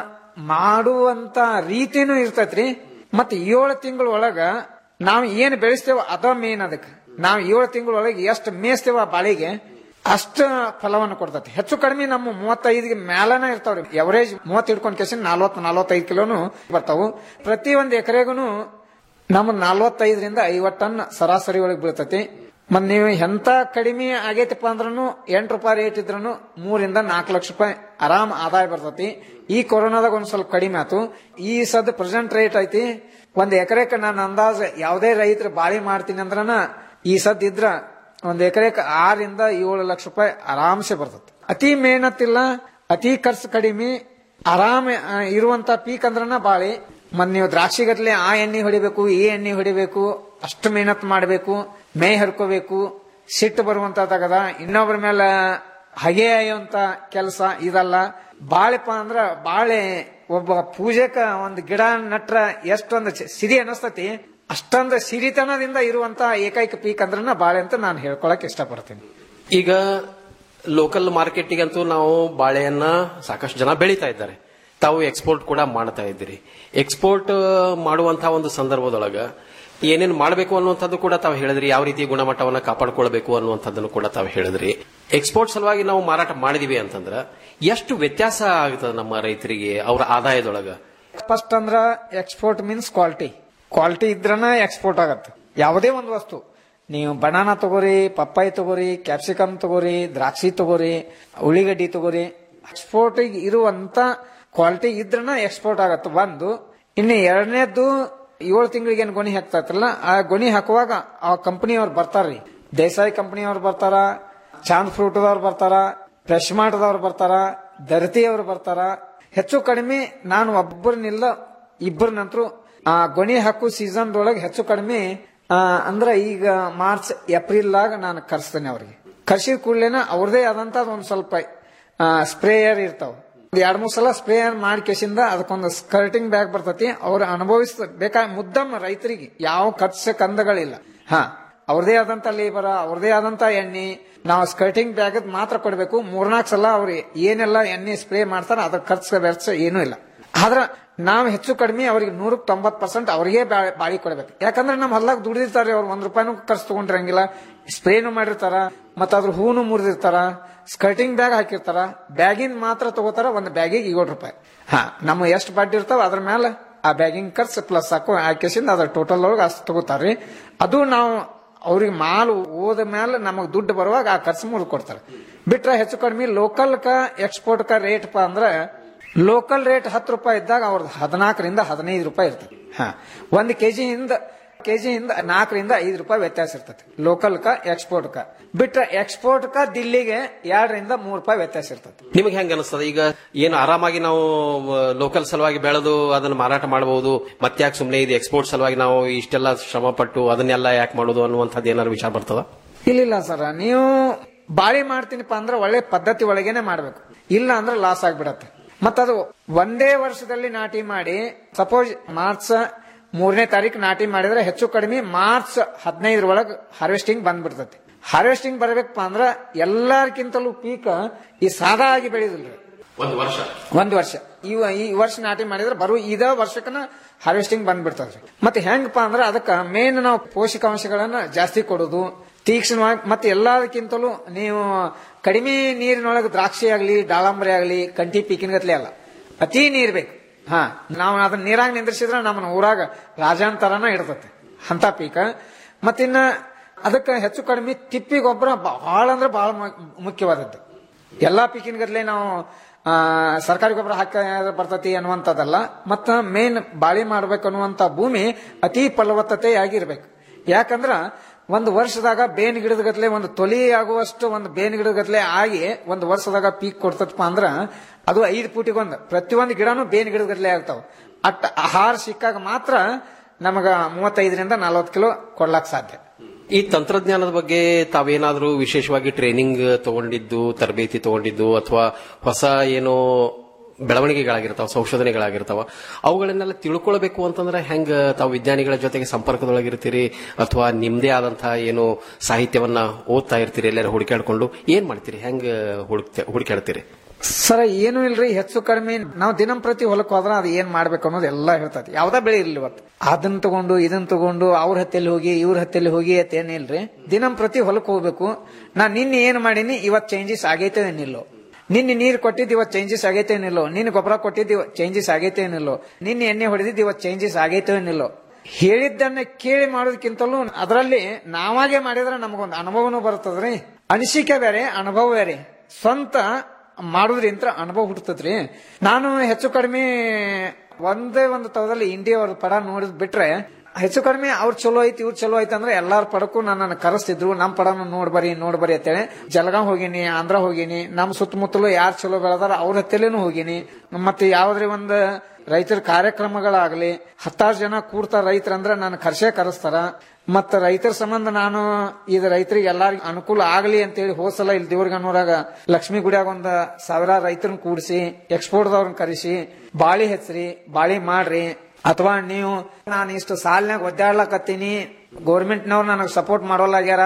ಮಾಡುವಂತ ರೀತಿನೂ ಇರ್ತೈತ್ರಿ ಮತ್ ಏಳು ತಿಂಗಳ ಒಳಗ ನಾವ್ ಏನ್ ಬೆಳೆಸ್ತೇವ ಅದ ಮೇನ್ ಅದಕ್ಕೆ ನಾವ್ ಏಳು ತಿಂಗಳ ಒಳಗೆ ಎಷ್ಟು ಮೇಯಿಸ್ತೇವ ಆ ಬಾಳಿಗೆ ಅಷ್ಟ ಫಲವನ್ನು ಕೊಡ್ತೈತಿ ಹೆಚ್ಚು ಕಡಿಮೆ ನಮ್ಮ ಮೂವತ್ತೈದಿಗೆ ಮ್ಯಾಲನ ಇರ್ತಾವ್ರಿ ಎವರೇಜ್ ಮೂವತ್ತು ಹಿಡ್ಕೊಂಡ್ ಕೇಸಿ ನಲ್ವತ್ ನಲ್ವತ್ತೈದು ಕಿಲೋನು ಬರ್ತಾವು ಪ್ರತಿ ಒಂದ್ ಎಕರೆಗೂ ನಮ್ಮ ನಲ್ವತ್ತೈದರಿಂದ ಐವತ್ತು ಟನ್ ಸರಾಸರಿ ಒಳಗೆ ಬೀಳ್ತೈತಿ ಮತ್ ನೀವು ಎಂತ ಕಡಿಮೆ ಆಗೈತಪ್ಪ ಅಂದ್ರೂ ಎಂಟು ರೂಪಾಯಿ ರೇಟ್ ಇದ್ರೂ ಮೂರಿಂದ ನಾಲ್ಕು ಲಕ್ಷ ರೂಪಾಯಿ ಆರಾಮ್ ಆದಾಯ ಬರ್ತೈತಿ ಈ ಕೊರೋನಾದಾಗ ಒಂದ್ ಸ್ವಲ್ಪ ಕಡಿಮೆ ಆತು ಈ ಸದ್ ಪ್ರೆಸೆಂಟ್ ರೇಟ್ ಐತಿ ಒಂದ್ ಎಕರೆಕ್ ನಾನು ಅಂದಾಜ್ ಯಾವುದೇ ರೈತರು ಬಾಳಿ ಮಾಡ್ತೀನಿ ಅಂದ್ರನ ಈ ಸದ್ ಇದ್ರ ಒಂದ್ ಎಕರೆಕ್ ಆರಿಂದ ಏಳು ಲಕ್ಷ ರೂಪಾಯಿ ಆರಾಮ್ಸೆ ಬರ್ತೈತಿ ಅತಿ ಮೇಹನತ್ತಿಲ್ಲ ಅತಿ ಖರ್ಚು ಕಡಿಮೆ ಆರಾಮ ಆ, ಇರುವಂತ ಪೀಕ್ ಅಂದ್ರನ ಬಾಳಿ ಮತ್ ನೀವು ದ್ರಾಕ್ಷಿ ಗಟ್ಲೆ ಆ ಎಣ್ಣೆ ಹೊಡಿಬೇಕು ಈ ಎಣ್ಣೆ ಹೊಡಿಬೇಕು ಅಷ್ಟು ಮೇಹನತ್ ಮಾಡಬೇಕು ಮೇ ಹರ್ಕೋಬೇಕು ಸಿಟ್ಟು ಬರುವಂತದಾಗದ ಇನ್ನೊಬ್ಬರ ಮೇಲೆ ಹಗೆ ಅಯ್ಯುವಂತ ಕೆಲಸ ಇದಲ್ಲ ಬಾಳೆಪ್ಪ ಅಂದ್ರ ಬಾಳೆ ಒಬ್ಬ ಪೂಜೆಕ ಒಂದು ಗಿಡ ನಟ್ರ ಎಷ್ಟೊಂದು ಚ- ಸಿರಿ ಅನಸ್ತತಿ ಅಷ್ಟೊಂದು ಸಿರಿತನದಿಂದ ಇರುವಂತ ಏಕೈಕ ಪೀಕ್ ಅಂದ್ರನ ಬಾಳೆ ಅಂತ ನಾನು ಹೇಳ್ಕೊಳಕ್ ಇಷ್ಟಪಡ್ತೀನಿ ಈಗ ಲೋಕಲ್ ಮಾರ್ಕೆಟಿಗಂತೂ ನಾವು ಬಾಳೆಯನ್ನ ಸಾಕಷ್ಟು ಜನ ಬೆಳೀತಾ ಇದ್ದಾರೆ ತಾವು ಎಕ್ಸ್ಪೋರ್ಟ್ ಕೂಡ ಮಾಡ್ತಾ ಇದ್ದೀರಿ ಎಕ್ಸ್ಪೋರ್ಟ್ ಮಾಡುವಂತಹ ಒಂದು ಸಂದರ್ಭದೊಳಗ ಏನೇನು ಮಾಡಬೇಕು ಅನ್ನುವಂಥದ್ದು ಕೂಡ ತಾವು ಹೇಳಿದ್ರಿ ಯಾವ ರೀತಿ ಗುಣಮಟ್ಟವನ್ನ ಕಾಪಾಡ್ಕೊಳ್ಬೇಕು ಅನ್ನುವಂಥದ್ದನ್ನು ಕೂಡ ತಾವು ಹೇಳಿದ್ರಿ ಎಕ್ಸ್ಪೋರ್ಟ್ ಸಲುವಾಗಿ ನಾವು ಮಾರಾಟ ಮಾಡಿದೀವಿ ಅಂತಂದ್ರ ಎಷ್ಟು ವ್ಯತ್ಯಾಸ ಆಗ್ತದೆ ನಮ್ಮ ರೈತರಿಗೆ ಅವರ ಆದಾಯದೊಳಗ ಫಸ್ಟ್ ಅಂದ್ರ ಎಕ್ಸ್ಪೋರ್ಟ್ ಮೀನ್ಸ್ ಕ್ವಾಲಿಟಿ ಕ್ವಾಲಿಟಿ ಇದ್ರನ ಎಕ್ಸ್ಪೋರ್ಟ್ ಆಗತ್ತೆ ಯಾವುದೇ ಒಂದು ವಸ್ತು ನೀವು ಬನಾನಾ ತಗೋರಿ ಪಪ್ಪಾಯಿ ತಗೋರಿ ಕ್ಯಾಪ್ಸಿಕಮ್ ತಗೋರಿ ದ್ರಾಕ್ಷಿ ತಗೋರಿ ಉಳ್ಳಿಗಡ್ಡಿ ತಗೋರಿ ಎಕ್ಸ್ಪೋರ್ಟ್ ಇರುವಂತ ಕ್ವಾಲಿಟಿ ಇದ್ರನ ಎಕ್ಸ್ಪೋರ್ಟ್ ಆಗತ್ತೆ ಒಂದು ಇನ್ನು ಎರಡನೇದ್ದು ಏಳು ತಿಂಗಳಿಗೆ ಏನ್ ಗೊಣಿ ಹಾಕ್ತಾರಲ್ಲ ಆ ಗೊಣಿ ಹಾಕುವಾಗ ಆ ಕಂಪನಿಯವ್ರು ಬರ್ತಾರ್ರಿ ದೇಸಾಯಿ ಕಂಪನಿಯವ್ರು ಬರ್ತಾರ ಚಾಂದ್ ಫ್ರೂಟ್ದವ್ರು ಬರ್ತಾರ ಫ್ರೆಶ್ ಮಾರ್ಟ್ದವ್ರು ಬರ್ತಾರ ದರ್ತಿಯವ್ರು ಬರ್ತಾರ ಹೆಚ್ಚು ಕಡಿಮೆ ನಾನು ಒಬ್ಬರನ್ನಿಲ್ಲ ಇಬ್ಬರ ನಂತರ ಆ ಗೊಣಿ ಹಾಕು ಸೀಸನ್ ಒಳಗೆ ಹೆಚ್ಚು ಕಡಿಮೆ ಆ, ಅಂದ್ರ ಈಗ ಮಾರ್ಚ್ ಏಪ್ರಿಲ್ ಆಗ ನಾನು ಕರ್ಸ್ತೇನೆ ಅವ್ರಿಗೆ ಕರ್ಸಿದ ಕೂಡಲೇನ ಅವ್ರದೇ ಆದಂತ ಒಂದ್ ಸ್ವಲ್ಪ ಸ್ಪ್ರೇಯರ್ ಇರ್ತಾವ ಒಂದ್ ಎರಡ್ ಮೂರ್ ಸಲ ಸ್ಪ್ರೇಯರ್ ಮಾಡಿ ಕೇಸಿಂದ ಅದಕ್ಕೊಂದು ಸ್ಕರ್ಟಿಂಗ್ ಬ್ಯಾಗ್ ಬರ್ತತಿ ಅವ್ರು ಅನುಭವಿಸ ಬೇಕಾ ಮುದ್ದಮ್ಮ ರೈತರಿಗೆ ಯಾವ ಖರ್ಚು ಕಂದಗಳಿಲ್ಲ ಹಾ ಅವ್ರದೇ ಆದಂತ ಲೇಬರ ಅವ್ರದೇ ಆದಂತ ಎಣ್ಣೆ ನಾವು ಸ್ಕರ್ಟಿಂಗ್ ಬ್ಯಾಗ್ ಮಾತ್ರ ಕೊಡಬೇಕು ಮೂರ್ನಾಲ್ಕು ಸಲ ಅವ್ರು ಏನೆಲ್ಲ ಎಣ್ಣೆ ಸ್ಪ್ರೇ ಮಾಡ್ತಾರ ಅದ್ರ ಖರ್ಚು ವೆಚ್ಚ ಏನೂ ಇಲ್ಲ ಆದ್ರ ನಾವು ಹೆಚ್ಚು ಕಡಿಮೆ ಅವ್ರಿಗೆ ನೂರಕ್ಕೆ ತೊಂಬತ್ ಪರ್ಸೆಂಟ್ ಅವ್ರಿಗೆ ಬಾ- ಬಾಳಿ ಕೊಡ್ಬೇಕು ಯಾಕಂದ್ರೆ ನಮ್ಮ ಹೊಲ್ದಾಗ ದುಡಿದಿರ್ತಾರೆ ಅವ್ರು ಒಂದ್ ರೂಪಾಯಿನೂ ಖರ್ಚು ತಗೊಂಡಿರಂಗಿಲ್ಲ ಸ್ಪ್ರೇನು ಮಾಡಿರ್ತಾರ ಮತ್ತ ಅದ್ರ ಹೂನು ಮುರಿದಿರ್ತಾರ ಸ್ಕರ್ಟಿಂಗ್ ಬ್ಯಾಗ್ ಹಾಕಿರ್ತಾರ ಬ್ಯಾಗಿನ್ ಮಾತ್ರ ತಗೋತಾರ ಒಂದ್ ಬ್ಯಾಗಿಗೆ ಏಳು ರೂಪಾಯಿ ಹಾ ನಮ್ಮ ಎಷ್ಟು ಬಡ್ಡಿ ಇರ್ತಾವ ಅದ್ರ ಮೇಲೆ ಆ ಬ್ಯಾಗಿಂಗ್ ಖರ್ಚು ಪ್ಲಸ್ ಹಾಕೋ ಹಾಕಿಸಿಂದ ಅದ್ರ ಟೋಟಲ್ ಒಳಗೆ ಅಷ್ಟು ತಗೋತಾರ್ರಿ ಅದು ನಾವು ಅವ್ರಿಗೆ ಮಾಲ್ ಹೋದ ಮೇಲೆ ನಮಗ್ ದುಡ್ಡು ಬರುವಾಗ ಆ ಖರ್ಚು ಮುರಿದು ಕೊಡ್ತಾರೆ ಬಿಟ್ರೆ ಹೆಚ್ಚು ಕಡಿಮೆ ಲೋಕಲ್ ಕ ಎಕ್ಸ್ಪೋರ್ಟ್ ಕ ರೇಟ್ ಪ ಅಂದ್ರೆ ಲೋಕಲ್ ರೇಟ್ ಹತ್ತು ರೂಪಾಯಿ ಇದ್ದಾಗ ಅವ್ರದ್ದು ಹದಿನಾಲ್ಕರಿಂದ ಹದಿನೈದು ರೂಪಾಯಿ ಇರ್ತದೆ ಹಾ ಒಂದು ಕೆಜಿ ಹಿಂದ ಕೆಜಿ ಹಿಂದ ನಾಲ್ಕರಿಂದ ಐದು ರೂಪಾಯಿ ವ್ಯತ್ಯಾಸ ಇರ್ತದೆ ಲೋಕಲ್ ಕ ಎಕ್ಸ್ಪೋರ್ಟ್ ಕ ಬಿಟ್ರೆ ಎಕ್ಸ್ಪೋರ್ಟ್ ಕ ದಿಲ್ಲಿಗೆ ಎರಡರಿಂದ ಮೂರು ರೂಪಾಯಿ ವ್ಯತ್ಯಾಸ ಇರ್ತದೆ ನಿಮಗೆ ಹೆಂಗ ಅನಿಸ್ತದ ಈಗ ಏನು ಆರಾಮಾಗಿ ನಾವು ಲೋಕಲ್ ಸಲುವಾಗಿ ಬೆಳೆದು ಅದನ್ನ ಮಾರಾಟ ಮಾಡಬಹುದು ಮತ್ತೆ ಯಾಕೆ ಸುಮ್ಮನೆ ಇದು ಎಕ್ಸ್ಪೋರ್ಟ್ ಸಲುವಾಗಿ ನಾವು ಇಷ್ಟೆಲ್ಲ ಶ್ರಮ ಪಟ್ಟು ಅದನ್ನೆಲ್ಲ ಯಾಕೆ ಮಾಡೋದು ಅನ್ನುವಂಥದ್ದು ಏನಾದ್ರು ವಿಚಾರ ಬರ್ತದ ಇಲ್ಲಿಲ್ಲ ಸರ್ ನೀವು ಬಾಳಿ ಮಾಡ್ತೀನಿಪ್ಪ ಅಂದ್ರೆ ಒಳ್ಳೆ ಪದ್ಧತಿ ಒಳಗೇನೆ ಮಾಡ್ಬೇಕು ಇಲ್ಲ ಅಂದ್ರೆ ಲಾಸ್ ಆಗ್ಬಿಡತ್ತೆ ಮತ್ತದು ಒಂದೇ ವರ್ಷದಲ್ಲಿ ನಾಟಿ ಮಾಡಿ ಸಪೋಸ್ ಮಾರ್ಚ್ ಮೂರನೇ ತಾರೀಕು ನಾಟಿ ಮಾಡಿದ್ರೆ ಹೆಚ್ಚು ಕಡಿಮೆ ಮಾರ್ಚ್ ಹದಿನೈದರ ಒಳಗೆ ಹಾರ್ವೆಸ್ಟಿಂಗ್ ಬಂದ್ಬಿಡ್ತೈತಿ ಹಾರ್ವೆಸ್ಟಿಂಗ್ ಬರ್ಬೇಕಪ್ಪ ಅಂದ್ರ ಎಲ್ಲಾರ್ಕಿಂತಲೂ ಪೀಕ್ ಈ ಸಾದಾ ಆಗಿ ಬೆಳೆದಿಲ್ರಿ ಒಂದು ವರ್ಷ ಒಂದ್ ವರ್ಷ ಈ ಈ ವರ್ಷ ನಾಟಿ ಮಾಡಿದ್ರೆ ಬರೋ ಇದ ವರ್ಷಕ್ಕನ ಹಾರ್ವೆಸ್ಟಿಂಗ್ ಬಂದ್ಬಿಡ್ತದ್ರಿ ಮತ್ತೆ ಹೆಂಗಪ್ಪ ಅಂದ್ರೆ ಅದಕ್ಕ ಮೇನ್ ನಾವು ಪೋಷಕಾಂಶಗಳನ್ನ ಜಾಸ್ತಿ ಕೊಡೋದು ತೀಕ್ಷ್ಣವಾಗಿ ಮತ್ತೆ ಎಲ್ಲದಕ್ಕಿಂತಲೂ ನೀವು ಕಡಿಮೆ ನೀರಿನೊಳಗೆ ದ್ರಾಕ್ಷಿ ಆಗ್ಲಿ ದಾಳಂಬರಿ ಆಗ್ಲಿ ಕಂಟಿ ಪೀಕಿನಗತ್ಲೆ ಅಲ್ಲ ಅತಿ ನೀರ್ ಬೇಕು ಹಾ ನಾವು ಅದನ್ನ ನೀರಾಗ ನಿಂದ್ರಿಸಿದ್ರೆ ನಮ್ಮನ್ನ ಊರಾಗ ರಾಜಾಂತರನ ಇಡ್ತತೆ ಅಂತ ಪೀಕ ಮತ್ತಿನ್ನ ಅದಕ್ಕೆ ಹೆಚ್ಚು ಕಡಿಮೆ ತಿಪ್ಪಿ ಗೊಬ್ಬರ ಬಹಳ ಅಂದ್ರೆ ಬಹಳ ಮುಖ್ಯವಾದದ್ದು ಎಲ್ಲಾ ಪೀಕಿನಗದ್ಲೆ ನಾವು ಆ, ಸರ್ಕಾರಿ ಗೊಬ್ಬರ ಹಾಕ ಬರ್ತತಿ ಅನ್ನುವಂಥದ್ದಲ್ಲ ಮತ್ತ ಮೇನ್ ಬಾಳಿ ಮಾಡ್ಬೇಕು ಅನ್ನುವಂತ ಭೂಮಿ ಅತಿ ಫಲವತ್ತತೆ ಆಗಿರ್ಬೇಕು ಯಾಕಂದ್ರ ಒಂದು ವರ್ಷದಾಗ ಬೇನ್ ಗಿಡದ ಗತ್ಲೆ ಒಂದು ತೊಲಿ ಆಗುವಷ್ಟು ಒಂದು ಬೇನ್ ಗಿಡದ ಗತ್ಲೆ ಆಗಿ ಒಂದು ವರ್ಷದಾಗ ಪೀಕ್ ಕೊಡ್ತದಪ್ಪ ಅಂದ್ರ ಅದು ಐದು ಫೂಟಿಗೊಂದು ಪ್ರತಿಯೊಂದು ಗಿಡನೂ ಬೇನ್ ಗಿಡದ ಗತ್ಲೆ ಆಗ್ತಾವ ಅಟ್ ಆಹಾರ ಸಿಕ್ಕಾಗ ಮಾತ್ರ ನಮಗ ಮೂವತ್ತೈದರಿಂದ ನಲವತ್ತು ಕಿಲೋ ಕೊಡ್ಲಾಕ್ ಸಾಧ್ಯ ಈ ತಂತ್ರಜ್ಞಾನದ ಬಗ್ಗೆ ತಾವೇನಾದ್ರೂ ವಿಶೇಷವಾಗಿ ಟ್ರೈನಿಂಗ್ ತಗೊಂಡಿದ್ದು ತರಬೇತಿ ತಗೊಂಡಿದ್ದು ಅಥವಾ ಹೊಸ ಏನೋ ಬೆಳವಣಿಗೆಗಳಾಗಿರ್ತಾವ ಸಂಶೋಧನೆಗಳಾಗಿರ್ತಾವ ಅವುಗಳನ್ನೆಲ್ಲ ತಿಳ್ಕೊಳ್ಬೇಕು ಅಂತಂದ್ರೆ ಹೆಂಗ ತಾವು ವಿಜ್ಞಾನಿಗಳ ಜೊತೆಗೆ ಸಂಪರ್ಕದೊಳಗಿರ್ತೀರಿ ಅಥವಾ ನಿಮ್ದೇ ಆದಂತಹ ಏನು ಸಾಹಿತ್ಯವನ್ನ ಓದ್ತಾ ಇರ್ತೀರಿ ಎಲ್ಲರೂ ಹುಡುಕಾಡ್ಕೊಂಡು ಏನ್ ಮಾಡ್ತೀರಿ ಹೆಂಗ ಹುಡುಕ್ತ ಹುಡುಕಾಡ್ತೀರಿ ಸರ ಏನು ಇಲ್ರಿ ಹೆಚ್ಚು ಕಡಿಮೆ ನಾವು ದಿನಂಪ್ರತಿ ಹೊಲಕ್ಕೆ ಹೋದ್ರ ಅದು ಏನ್ ಮಾಡ್ಬೇಕು ಅನ್ನೋದು ಎಲ್ಲ ಹೇಳ್ತೈತಿ ಯಾವ್ದಾ ಬೆಳೆ ಇರ್ಲಿ ಇವತ್ತು ಅದನ್ನ ತಗೊಂಡು ಇದನ್ನ ತಗೊಂಡು ಅವ್ರ ಹತ್ತೆಲ್ಲಿ ಹೋಗಿ ಇವ್ರ ಹತ್ತೆಲ್ಲಿ ಹೋಗಿ ಅಂತ ಏನಿಲ್ರಿ ದಿನಂಪ್ರತಿ ಹೊಲಕ್ಕೆ ಹೋಗ್ಬೇಕು ನಾ ನಿನ್ನೆ ಏನ್ ಮಾಡೀನಿ ಇವತ್ ಚೇಂಜಸ್ ಆಗೈತೆ ಏನಿಲ್ಲೋ ನಿನ್ನೆ ನೀರ್ ಕೊಟ್ಟಿದ್ದು ಇವತ್ತು ಚೇಂಜಸ್ ಆಗೈತೆ ಏನಿಲ್ಲೋ ನಿನ್ನ ಗೊಬ್ಬರ ಕೊಟ್ಟಿದ್ದು ಚೇಂಜಸ್ ಆಗೈತೆ ಏನಿಲ್ಲೋ ನಿನ್ನೆ ಎಣ್ಣೆ ಹೊಡೆದಿದ್ದು ಇವತ್ತು ಚೇಂಜಸ್ ಆಗೈತೆ ಏನಿಲ್ಲೋ ಹೇಳಿದ್ದನ್ನ ಕೇಳಿ ಮಾಡೋದಕ್ಕಿಂತಲೂ ಅದರಲ್ಲಿ ನಾವಾಗೆ ಮಾಡಿದ್ರೆ ನಮಗೊಂದು ಅನುಭವನೂ ಬರ್ತದ್ರಿ ಅನಿಸಿಕೆ ಬೇರೆ ಅನುಭವ ಬೇರೆ ಸ್ವಂತ ಮಾಡೋದ್ರಿಂತ ಅನುಭವ ಹುಟ್ಟತದ್ರಿ ನಾನು ಹೆಚ್ಚು ಕಡಿಮೆ ಒಂದೇ ಒಂದು ತವದಲ್ಲಿ ಇಂಡಿಯಾ ಅವ್ರ ಪಡ ನೋಡಿದ್ ಬಿಟ್ರೆ ಹೆಚ್ಚು ಕಡಿಮೆ ಅವ್ರು ಚಲೋ ಐತಿ ಇವ್ರು ಚಲೋ ಐತಿ ಅಂದ್ರೆ ಎಲ್ಲಾರ ಪಡಕ್ಕೂ ನನ್ನನ್ನು ಕರೆಸ್ತಿದ್ರು ನಮ್ ಪಡನು ನೋಡ್ಬರಿ ನೋಡ್ಬರಿ ಅಂತೇಳಿ ಜಲಗಾಂವ್ ಹೋಗಿನಿ ಆಂಧ್ರ ಹೋಗಿನಿ ನಮ್ ಸುತ್ತಮುತ್ತಲು ಯಾರು ಚಲೋ ಬೆಳೆದಾರ ಅವ್ರ ಹತ್ತಲೇನು ಹೋಗಿನಿ ಮತ್ತೆ ಯಾವ್ದ್ರಿ ಒಂದು ರೈತರ ಕಾರ್ಯಕ್ರಮಗಳಾಗ್ಲಿ ಹತ್ತಾರು ಜನ ಕೂಡ್ತಾರ ರೈತರಂದ್ರ ನಾನು ಕರ್ಸೇ ಕರೆಸ್ತಾರ ಮತ್ತ ರೈತರ ಸಂಬಂಧ ನಾನು ಇದು ರೈತರಿಗೆ ಎಲ್ಲಾರಿಗೂ ಅನುಕೂಲ ಆಗಲಿ ಅಂತೇಳಿ ಹೋದ್ಸಲ ಇಲ್ಲಿ ದೇವ್ರಿಗನ್ನೂರಾಗ ಲಕ್ಷ್ಮೀ ಗುಡಿಯಾಗ ಒಂದ ಸಾವಿರಾರು ರೈತರನ್ನ ಕೂಡಿಸಿ ಎಕ್ಸ್ಪೋರ್ಟ್ದವ್ರನ್ನ ಕರೆಸಿ ಬಾಳಿ ಹೆಚ್ರಿ ಬಾಳಿ ಮಾಡ್ರಿ ಅಥವಾ ನೀವು ನಾನು ಇಷ್ಟು ಸಾಲಿನಾಗ ಒದ್ದಾಡ್ಲಕತ್ತೀನಿ ಗೌರ್ಮೆಂಟ್ನವ್ರು ನನಗೆ ಸಪೋರ್ಟ್ ಮಾಡೋಲಾಗ್ಯಾರ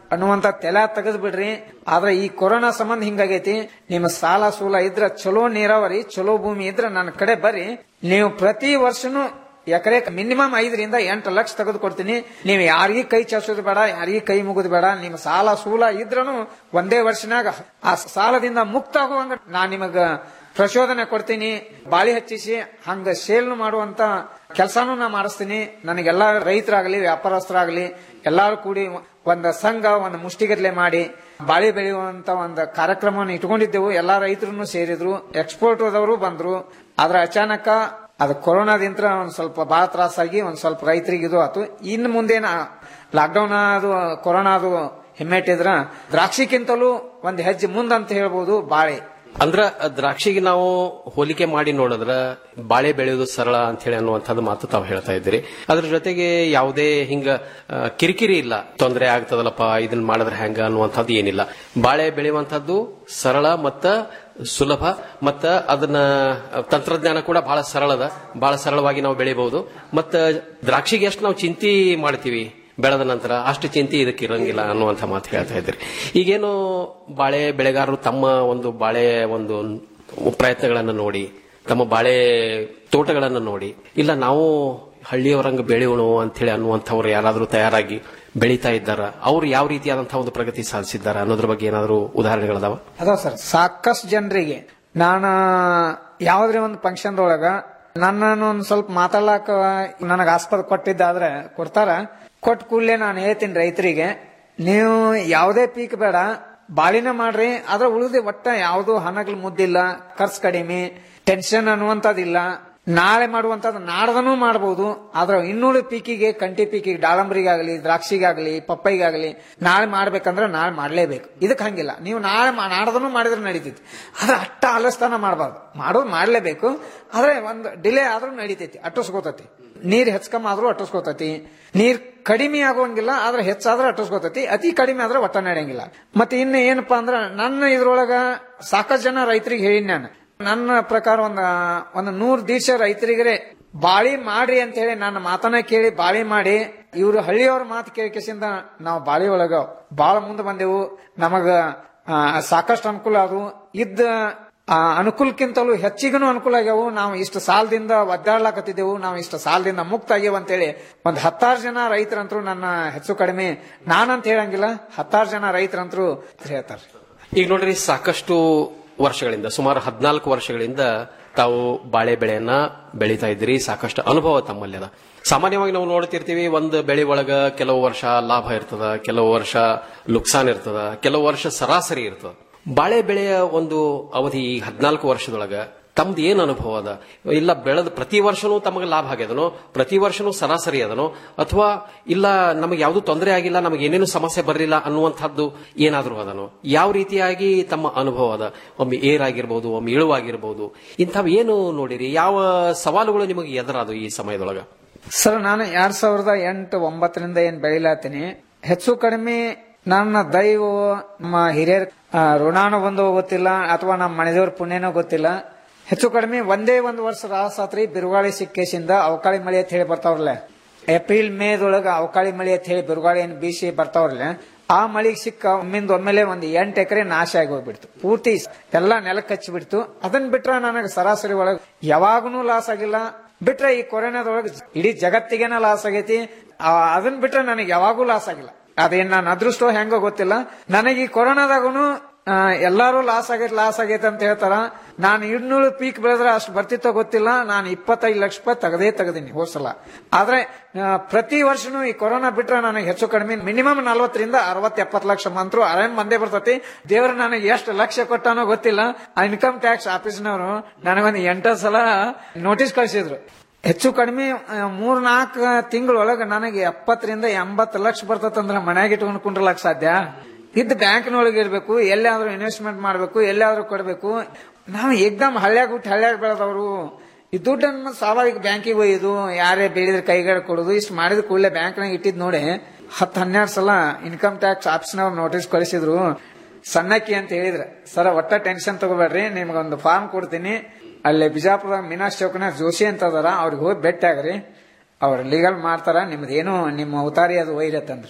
ಅನ್ನುವಂತ ತೆಲ ತೆಗೆದ್ ಬಿಡ್ರಿ ಆದ್ರೆ ಈ ಕೊರೋನಾ ಸಂಬಂಧ ಹಿಂಗಾಗೈತಿ ನಿಮ್ಮ ಸಾಲ ಸೂಲ ಇದ್ರ ಚಲೋ ನೀರಾವರಿ ಚಲೋ ಭೂಮಿ ಇದ್ರ ನನ್ನ ಕಡೆ ಬರ್ರಿ ನೀವು ಪ್ರತಿ ವರ್ಷನೂ ಎಕರೆ ಮಿನಿಮಮ್ ಐದರಿಂದ ಎಂಟು ಲಕ್ಷ ತೆಗೆದು ಕೊಡ್ತೀನಿ ನೀವು ಯಾರಿಗೂ ಕೈ ಚಾಚೋದು ಬೇಡ ಯಾರಿಗೂ ಕೈ ಮುಗಿದು ಬೇಡ ನಿಮ್ಮ ಸಾಲ ಸೂಲ ಇದ್ರನು ಒಂದೇ ವರ್ಷನಾಗ ಆ ಸಾಲದಿಂದ ಮುಕ್ತ ಆಗುವಂಗ ನಾನ್ ನಿಮಗ ಪ್ರಚೋದನೆ ಕೊಡ್ತೀನಿ ಬಾಳಿ ಹಚ್ಚಿಸಿ ಹಂಗ ಸೇಲ್ ಮಾಡುವಂತ ಕೆಲಸನೂ ನಾ ಮಾಡಿಸ್ತೀನಿ ನನಗೆಲ್ಲ ರೈತರಾಗ್ಲಿ ವ್ಯಾಪಾರಸ್ಥರಾಗ್ಲಿ ಎಲ್ಲಾರು ಕೂಡಿ ಒಂದ್ ಸಂಘ ಒಂದು ಮುಷ್ಟಿಗಟ್ಲೆ ಮಾಡಿ ಬಾಳಿ ಬೆಳೆಯುವಂತ ಒಂದು ಕಾರ್ಯಕ್ರಮವನ್ನು ಇಟ್ಕೊಂಡಿದ್ದೆವು ಎಲ್ಲಾ ರೈತರು ಸೇರಿದ್ರು ಎಕ್ಸ್ಪೋರ್ಟ್ ಹೋದವರು ಬಂದ್ರು ಆದ್ರೆ ಅಚಾನಕ ಅದು ಕೊರೋನಾದಿಂದ ಒಂದ್ ಸ್ವಲ್ಪ ಬಹಳ ತ್ರಾಸಾಗಿ ಒಂದ್ ಸ್ವಲ್ಪ ರೈತರಿಗೆ ಇದು ಆತು ಇನ್ನು ಮುಂದೇನ ಲಾಕ್ಡೌನ್ ಅದು ಕೊರೋನಾ ಅದು ಹಿಮ್ಮೆಟ್ಟಿದ್ರ ದ್ರಾಕ್ಷಿಕ್ಕಿಂತಲೂ ಒಂದ್ ಹೆಜ್ಜೆ ಮುಂದಂತ ಹೇಳ್ಬೋದು ಬಾಳೆ ಅಂದ್ರ ದ್ರಾಕ್ಷಿಗೆ ನಾವು ಹೋಲಿಕೆ ಮಾಡಿ ನೋಡಿದ್ರ ಬಾಳೆ ಬೆಳೆಯೋದು ಸರಳ ಅಂತ ಹೇಳಿ ಅನ್ನುವಂಥದ್ದು ಮಾತು ತಾವು ಹೇಳ್ತಾ ಇದ್ದೀರಿ ಅದ್ರ ಜೊತೆಗೆ ಯಾವುದೇ ಹಿಂಗ ಆ, ಕಿರಿಕಿರಿ ಇಲ್ಲ ತೊಂದರೆ ಆಗ್ತದಲ್ಲಪ್ಪ ಇದನ್ನ ಮಾಡಿದ್ರೆ ಹೆಂಗ ಅನ್ನುವಂಥದ್ದು ಏನಿಲ್ಲ ಬಾಳೆ ಬೆಳೆಯುವಂಥದ್ದು ಸರಳ ಮತ್ತ ಸುಲಭ ಮತ್ತ ಅದನ್ನ ತಂತ್ರಜ್ಞಾನ ಕೂಡ ಬಹಳ ಸರಳದ ಬಹಳ ಸರಳವಾಗಿ ನಾವು ಬೆಳಿಬಹುದು ಮತ್ತ ದ್ರಾಕ್ಷಿಗೆ ಎಷ್ಟು ನಾವು ಚಿಂತಿ ಮಾಡ್ತೀವಿ ಬೆಳೆದ ನಂತರ ಅಷ್ಟು ಚಿಂತೆ ಇದಕ್ಕೆ ಇರಂಗಿಲ್ಲ ಅನ್ನುವಂಥ ಮಾತು ಹೇಳ್ತಾ ಇದ್ರಿ ಈಗೇನು ಬಾಳೆ ಬೆಳೆಗಾರರು ತಮ್ಮ ಒಂದು ಬಾಳೆ ಒಂದು ಪ್ರಯತ್ನಗಳನ್ನು ನೋಡಿ ತಮ್ಮ ಬಾಳೆ ತೋಟಗಳನ್ನು ನೋಡಿ ಇಲ್ಲ ನಾವು ಹಳ್ಳಿಯವರಂಗ ಬೆಳೆಯೋಣ ಅಂತೇಳಿ ಅನ್ನುವಂಥವ್ರು ಯಾರಾದರೂ ತಯಾರಾಗಿ ಬೆಳೀತಾ ಇದ್ದಾರ ಅವ್ರು ಯಾವ ರೀತಿಯಾದಂತಹ ಒಂದು ಪ್ರಗತಿ ಸಾಧಿಸಿದ್ದಾರೆ ಅನ್ನೋದ್ರ ಬಗ್ಗೆ ಏನಾದರೂ ಉದಾಹರಣೆಗಳದಾವ ಅದಾವ ಸರ್ ಸಾಕಷ್ಟು ಜನರಿಗೆ ನಾನು ಯಾವ್ದ್ರ ಒಂದು ಫಂಕ್ಷನ್ ಒಳಗ ನನ್ನನ್ನು ಒಂದ್ ಸ್ವಲ್ಪ ಮಾತಾಡ್ಲಾಕ ನನಗೆ ಆಸ್ಪದ ಕೊಟ್ಟಿದ್ದಾದ್ರೆ ಕೊಡ್ತಾರ ಕೊಟ್ಟ ಕೂಡಲೇ ನಾನು ಹೇಳ್ತೀನಿ ರೈತರಿಗೆ ನೀವು ಯಾವುದೇ ಪೀಕ್ ಬೇಡ ಬಾಳಿನ ಮಾಡ್ರಿ ಅದ್ರ ಉಳಿದ ಒಟ್ಟ ಯಾವ್ದು ಹಣಗಳು ಮುದ್ದಿಲ್ಲ ಖರ್ಚು ಕಡಿಮೆ ಟೆನ್ಷನ್ ಅನ್ನುವಂಥದ್ದಿಲ್ಲ ನಾಳೆ ಮಾಡುವಂತದ್ದು ನಾಡ್ದನೂ ಮಾಡಬಹುದು ಆದ್ರೆ ಇನ್ನೂರು ಪೀಕಿಗೆ ಕಂಟಿ ಪೀಕಿಗೆ ದಾಳಂಬರಿಗಾಗಲಿ ದ್ರಾಕ್ಷಿಗಾಗಲಿ ಪಪ್ಪೈಗಾಗಲಿ ನಾಳೆ ಮಾಡ್ಬೇಕಂದ್ರೆ ನಾಳೆ ಮಾಡ್ಲೇಬೇಕು ಇದಕ್ಕೆ ಹಂಗಿಲ್ಲ ನೀವು ನಾಳೆ ಮಾ- ನಾಡ್ದನೂ ಮಾಡಿದ್ರೆ ನಡೀತೈತಿ ಆದ್ರೆ ಅಟ್ಟ ಆಲಸ್ತಾನ ಮಾಡಬಾರ್ದು ಮಾಡೋದು ಮಾಡ್ಲೇಬೇಕು ಆದ್ರೆ ಒಂದು ಡಿಲೇ ಆದ್ರೂ ನಡೀತೈತಿ ಅಟ್ಟಿಸ್ಕೋತೈತಿ ನೀರ್ ಹೆಚ್ಚಕಮ್ಮ ಆದ್ರೂ ಅಟ್ಟಿಸ್ಕೋತೈತಿ ನೀರ್ ಕಡಿಮೆ ಆಗೋಂಗಿಲ್ಲ ಆದ್ರೆ ಹೆಚ್ಚಾದ್ರೆ ಅಟ್ಟಿಸ್ಕೋತೈತಿ ಅತಿ ಕಡಿಮೆ ಆದ್ರೆ ಒಟ್ಟ ನಡೆಯಂಗಿಲ್ಲ ಮತ್ತೆ ಇನ್ನು ಏನಪ್ಪಾ ಅಂದ್ರ ನನ್ನ ಇದ್ರೊಳಗ ಸಾಕಷ್ಟು ಜನ ರೈತರಿಗೆ ಹೇಳಿನಿ ನಾನು ನನ್ನ ಪ್ರಕಾರ ಒಂದ ಒಂದು ನೂರ್ ದೀಶ ರೈತರಿಗೆ ಬಾಳಿ ಮಾಡ್ರಿ ಅಂತ ಹೇಳಿ ನನ್ನ ಮಾತನ್ನ ಕೇಳಿ ಬಾಳಿ ಮಾಡಿ ಇವರು ಹಳ್ಳಿಯವ್ರ ಮಾತು ಕೇಳಿಕೆಸಿಂದ ನಾವು ಬಾಳಿ ಒಳಗ ಬಾಳ ಮುಂದೆ ಬಂದೆವು ನಮಗ ಆ, ಸಾಕಷ್ಟು ಅನುಕೂಲ ಅದು ಇದ್ದ ಆ, ಅನುಕೂಲಕ್ಕಿಂತಲೂ ಹೆಚ್ಚಿಗೂ ಅನುಕೂಲ ಆಗ್ಯಾವು ನಾವು ಇಷ್ಟು ಸಾಲದಿಂದ ಒದ್ದಾಡ್ಲಾಕತ್ತಿದ್ದೆವು ನಾವು ಇಷ್ಟು ಸಾಲದಿಂದ ಮುಕ್ತ ಆಗ್ಯಾವ ಅಂತೇಳಿ ಒಂದ್ ಹತ್ತಾರು ಜನ ರೈತರಂತರೂ ನನ್ನ ಹೆಚ್ಚು ಕಡಿಮೆ ನಾನಂತ ಹೇಳಂಗಿಲ್ಲ ಹತ್ತಾರು ಜನ ರೈತರಂತರೂ ಹೇಳ್ತಾರೆ ಈಗ ನೋಡ್ರಿ ಸಾಕಷ್ಟು ವರ್ಷಗಳಿಂದ ಸುಮಾರು ಹದಿನಾಲ್ಕು ವರ್ಷಗಳಿಂದ ತಾವು ಬಾಳೆ ಬೆಳೆಯನ್ನ ಬೆಳೀತಾ ಇದ್ದೀರಿ ಸಾಕಷ್ಟು ಅನುಭವ ತಮ್ಮಲ್ಲಿ ಅದ ಸಾಮಾನ್ಯವಾಗಿ ನಾವು ನೋಡ್ತಿರ್ತೀವಿ ಒಂದು ಬೆಳೆ ಒಳಗ ಕೆಲವು ವರ್ಷ ಲಾಭ ಇರ್ತದ ಕೆಲವು ವರ್ಷ ಲುಕ್ಸಾನ್ ಇರ್ತದ ಕೆಲವು ವರ್ಷ ಸರಾಸರಿ ಇರ್ತದ ಬಾಳೆ ಬೆಳೆಯ ಒಂದು ಅವಧಿ ಈ ಹದಿನಾಲ್ಕು ವರ್ಷದೊಳಗ ತಮ್ದು ಏನ್ ಅನುಭವ ಅದ ಇಲ್ಲ ಬೆಳೆದ ಪ್ರತಿ ವರ್ಷನೂ ತಮಗೆ ಲಾಭ ಆಗ್ಯದನೋ ಪ್ರತಿ ವರ್ಷನೂ ಸರಾಸರಿ ಅದನೋ ಅಥವಾ ಇಲ್ಲ ನಮಗೆ ಯಾವುದು ತೊಂದರೆ ಆಗಿಲ್ಲ ನಮಗೆ ಏನೇನು ಸಮಸ್ಯೆ ಬರಲಿಲ್ಲ ಅನ್ನುವಂಥದ್ದು ಏನಾದರೂ ಅದನೋ ಯಾವ ರೀತಿಯಾಗಿ ತಮ್ಮ ಅನುಭವ ಅದ ಒಮ್ಮೆ ಏರಾಗಿರ್ಬೋದು ಒಮ್ಮೆ ಇಳುವಾಗಿರ್ಬೋದು ಇಂಥವು ಏನು ನೋಡಿರಿ ಯಾವ ಸವಾಲುಗಳು ನಿಮಗೆ ಎದುರಾದು ಈ ಸಮಯದೊಳಗ ಸರ್ ನಾನು ಎರಡ್ ಸಾವಿರದ ಎಂಟು ಒಂಬತ್ತರಿಂದ ಏನ್ ಬೆಳಿಲಾತೀನಿ ಹೆಚ್ಚು ಕಡಿಮೆ ನನ್ನ ದೈವ ನಮ್ಮ ಹಿರಿಯರ ಆ, ಋಣಾನು ಬಂದು ಗೊತ್ತಿಲ್ಲ ಅಥವಾ ನಮ್ಮ ಮನೆದೇವ್ರ ಪುಣ್ಯನೋ ಗೊತ್ತಿಲ್ಲ ಹೆಚ್ಚು ಕಡಿಮೆ ಒಂದೇ ಒಂದು ವರ್ಷ ರಾಸಾತ್ರಿ ಬಿರುಗಾಳಿ ಸಿಕ್ಕೇಸಿಂದ ಅವಕಾಳಿ ಮಳೆ ಅಂತ ಹೇಳಿ ಬರ್ತಾವ್ರಲ್ಲ ಏಪ್ರಿಲ್ ಮೇದೊಳಗ ಅವಕಾಳಿ ಮಳೆ ಅಂತ ಹೇಳಿ ಬಿರುಗಾಳಿ ಏನ್ ಬೀಸಿ ಬರ್ತಾವ್ರಲ್ಲ ಆ ಮಳಿಗೆ ಸಿಕ್ಕ ಒಮ್ಮಿಂದ ಒಮ್ಮೆಲೆ ಒಂದು ಎಂಟು ಎಕರೆ ನಾಶ ಆಗಿ ಹೋಗ್ಬಿಡ್ತು ಪೂರ್ತಿ ಎಲ್ಲಾ ನೆಲಕ್ಕೆ ಹಚ್ಚಿಬಿಡ್ತು ಅದನ್ನ ಬಿಟ್ರೆ ನನಗೆ ಸರಾಸರಿ ಒಳಗೆ ಯಾವಾಗನೂ ಲಾಸ್ ಆಗಿಲ್ಲ ಬಿಟ್ರೆ ಈ ಕೊರೋನಾದೊಳಗೆ ಇಡೀ ಜಗತ್ತಿಗೆನ ಲಾಸ್ ಆಗೈತಿ ಆ, ಅದನ್ನ ಬಿಟ್ರೆ ನನಗೆ ಯಾವಾಗೂ ಲಾಸ್ ಆಗಿಲ್ಲ ಅದೇನ್ ನಾನು ಅದೃಷ್ಟೋ ಹೆಂಗೋ ಗೊತ್ತಿಲ್ಲ ನನಗೆ ಈ ಕೊರೋನಾದಾಗೂ ಎಲ್ಲಾರು ಲಾಸ್ ಆಗೈತೆ ಲಾಸ್ ಆಗೈತೆ ಅಂತ ಹೇಳ್ತಾರ ನಾನು ಇನ್ನೂರು ಪೀಕ್ ಬೆಳೆದ್ರೆ ಅಷ್ಟು ಬರ್ತಿತ್ತೋ ಗೊತ್ತಿಲ್ಲ ನಾನು ಇಪ್ಪತ್ತೈದು ಲಕ್ಷ ರೂಪಾಯಿ ತೆಗದೇ ತೆಗದೀನಿ ಹೋಸಲ ಆದ್ರೆ ಆ, ಪ್ರತಿ ವರ್ಷನೂ ಈ ಕೊರೋನಾ ಬಿಟ್ರೆ ನನಗೆ ಹೆಚ್ಚು ಕಡಿಮೆ ಮಿನಿಮಮ್ ನಲ್ವತ್ತರಿಂದ ಅರವತ್ ಎಪ್ಪತ್ತು ಲಕ್ಷ ಮಂತ್ರು ಆರಾಮ್ ಬಂದೇ ಬರ್ತೈತಿ ದೇವ್ರು ನನಗೆ ಎಷ್ಟು ಲಕ್ಷ ಕೊಟ್ಟಾನೋ ಗೊತ್ತಿಲ್ಲ ಇನ್ಕಮ್ ಟ್ಯಾಕ್ಸ್ ಆಫೀಸ್ನವರು ನನಗೊಂದು ಎಂಟು ಸಲ ನೋಟಿಸ್ ಕಳಿಸಿದ್ರು ಹೆಚ್ಚು ಕಡಿಮೆ ಆ, ಮೂರ್ ನಾಲ್ಕು ತಿಂಗಳೊಳಗೆ ನನಗೆ ಎಪ್ಪತ್ತರಿಂದ ಎಂಬತ್ತು ಲಕ್ಷ ಬರ್ತದಂದ್ರೆ ಮನ್ಯಾಗ ಇಟ್ಕೊಂಡು ಕುಂಡ್ರಲಕ್ ಸಾಧ್ಯ ಇದ್ದ ಬ್ಯಾಂಕ್ನೊಳಗೆ ಇರ್ಬೇಕು ಎಲ್ಲಾದ್ರೂ ಇನ್ವೆಸ್ಟ್ಮೆಂಟ್ ಮಾಡ್ಬೇಕು ಎಲ್ಲಾದ್ರೂ ಕೊಡ್ಬೇಕು ನಾವು ಏಕ್ದಮ್ ಹಳ್ಳ್ಯಾಗ ಹುಟ್ಟಿ ಹಳ್ಳ್ಯಾಗ ಬೆಳೆದವರು ಈ ದುಡ್ಡನ್ನು ಸ್ವಾಭಾವಿಕ ಬ್ಯಾಂಕಿಗೆ ಒಯ್ದು ಯಾರೇ ಬೆಳೆದ್ರೆ ಕೈಗಾರ ಕೊಡೋದು ಇಷ್ಟು ಮಾಡಿದ ಕೂಡಲೇ ಬ್ಯಾಂಕ್ನಾಗ ಇಟ್ಟಿದ್ ನೋಡಿ ಹತ್ತು ಹನ್ನೆರಡು ಸಲ ಇನ್ಕಮ್ ಟ್ಯಾಕ್ಸ್ ಆಫೀಸ್ನವ್ರು ನೋಟಿಸ್ ಕಳಿಸಿದ್ರು ಸಣ್ಣಕ್ಕಿ ಅಂತ ಹೇಳಿದ್ರೆ ಸರ ಒಟ್ಟ ಟೆನ್ಷನ್ ತಗೋಬೇಡ್ರಿ ನಿಮ್ಗೊಂದು ಫಾರ್ಮ್ ಕೊಡ್ತೀನಿ ಅಲ್ಲಿ ಬಿಜಾಪುರ ಮೀನಾಕ್ಷ್ ಚೌಕನ ಜೋಶಿ ಅಂತ ಅದಾರ ಅವ್ರಿಗೆ ಹೋಗಿ ಭೇಟಿ ಆಗ್ರಿ ಅವ್ರು ಲೀಗಲ್ ಮಾಡ್ತಾರ ನಿಮ್ದೇನು ನಿಮ್ಮ ಅವತಾರಿ ಅದು ಒಯ್ರತ್ತಂದ್ರು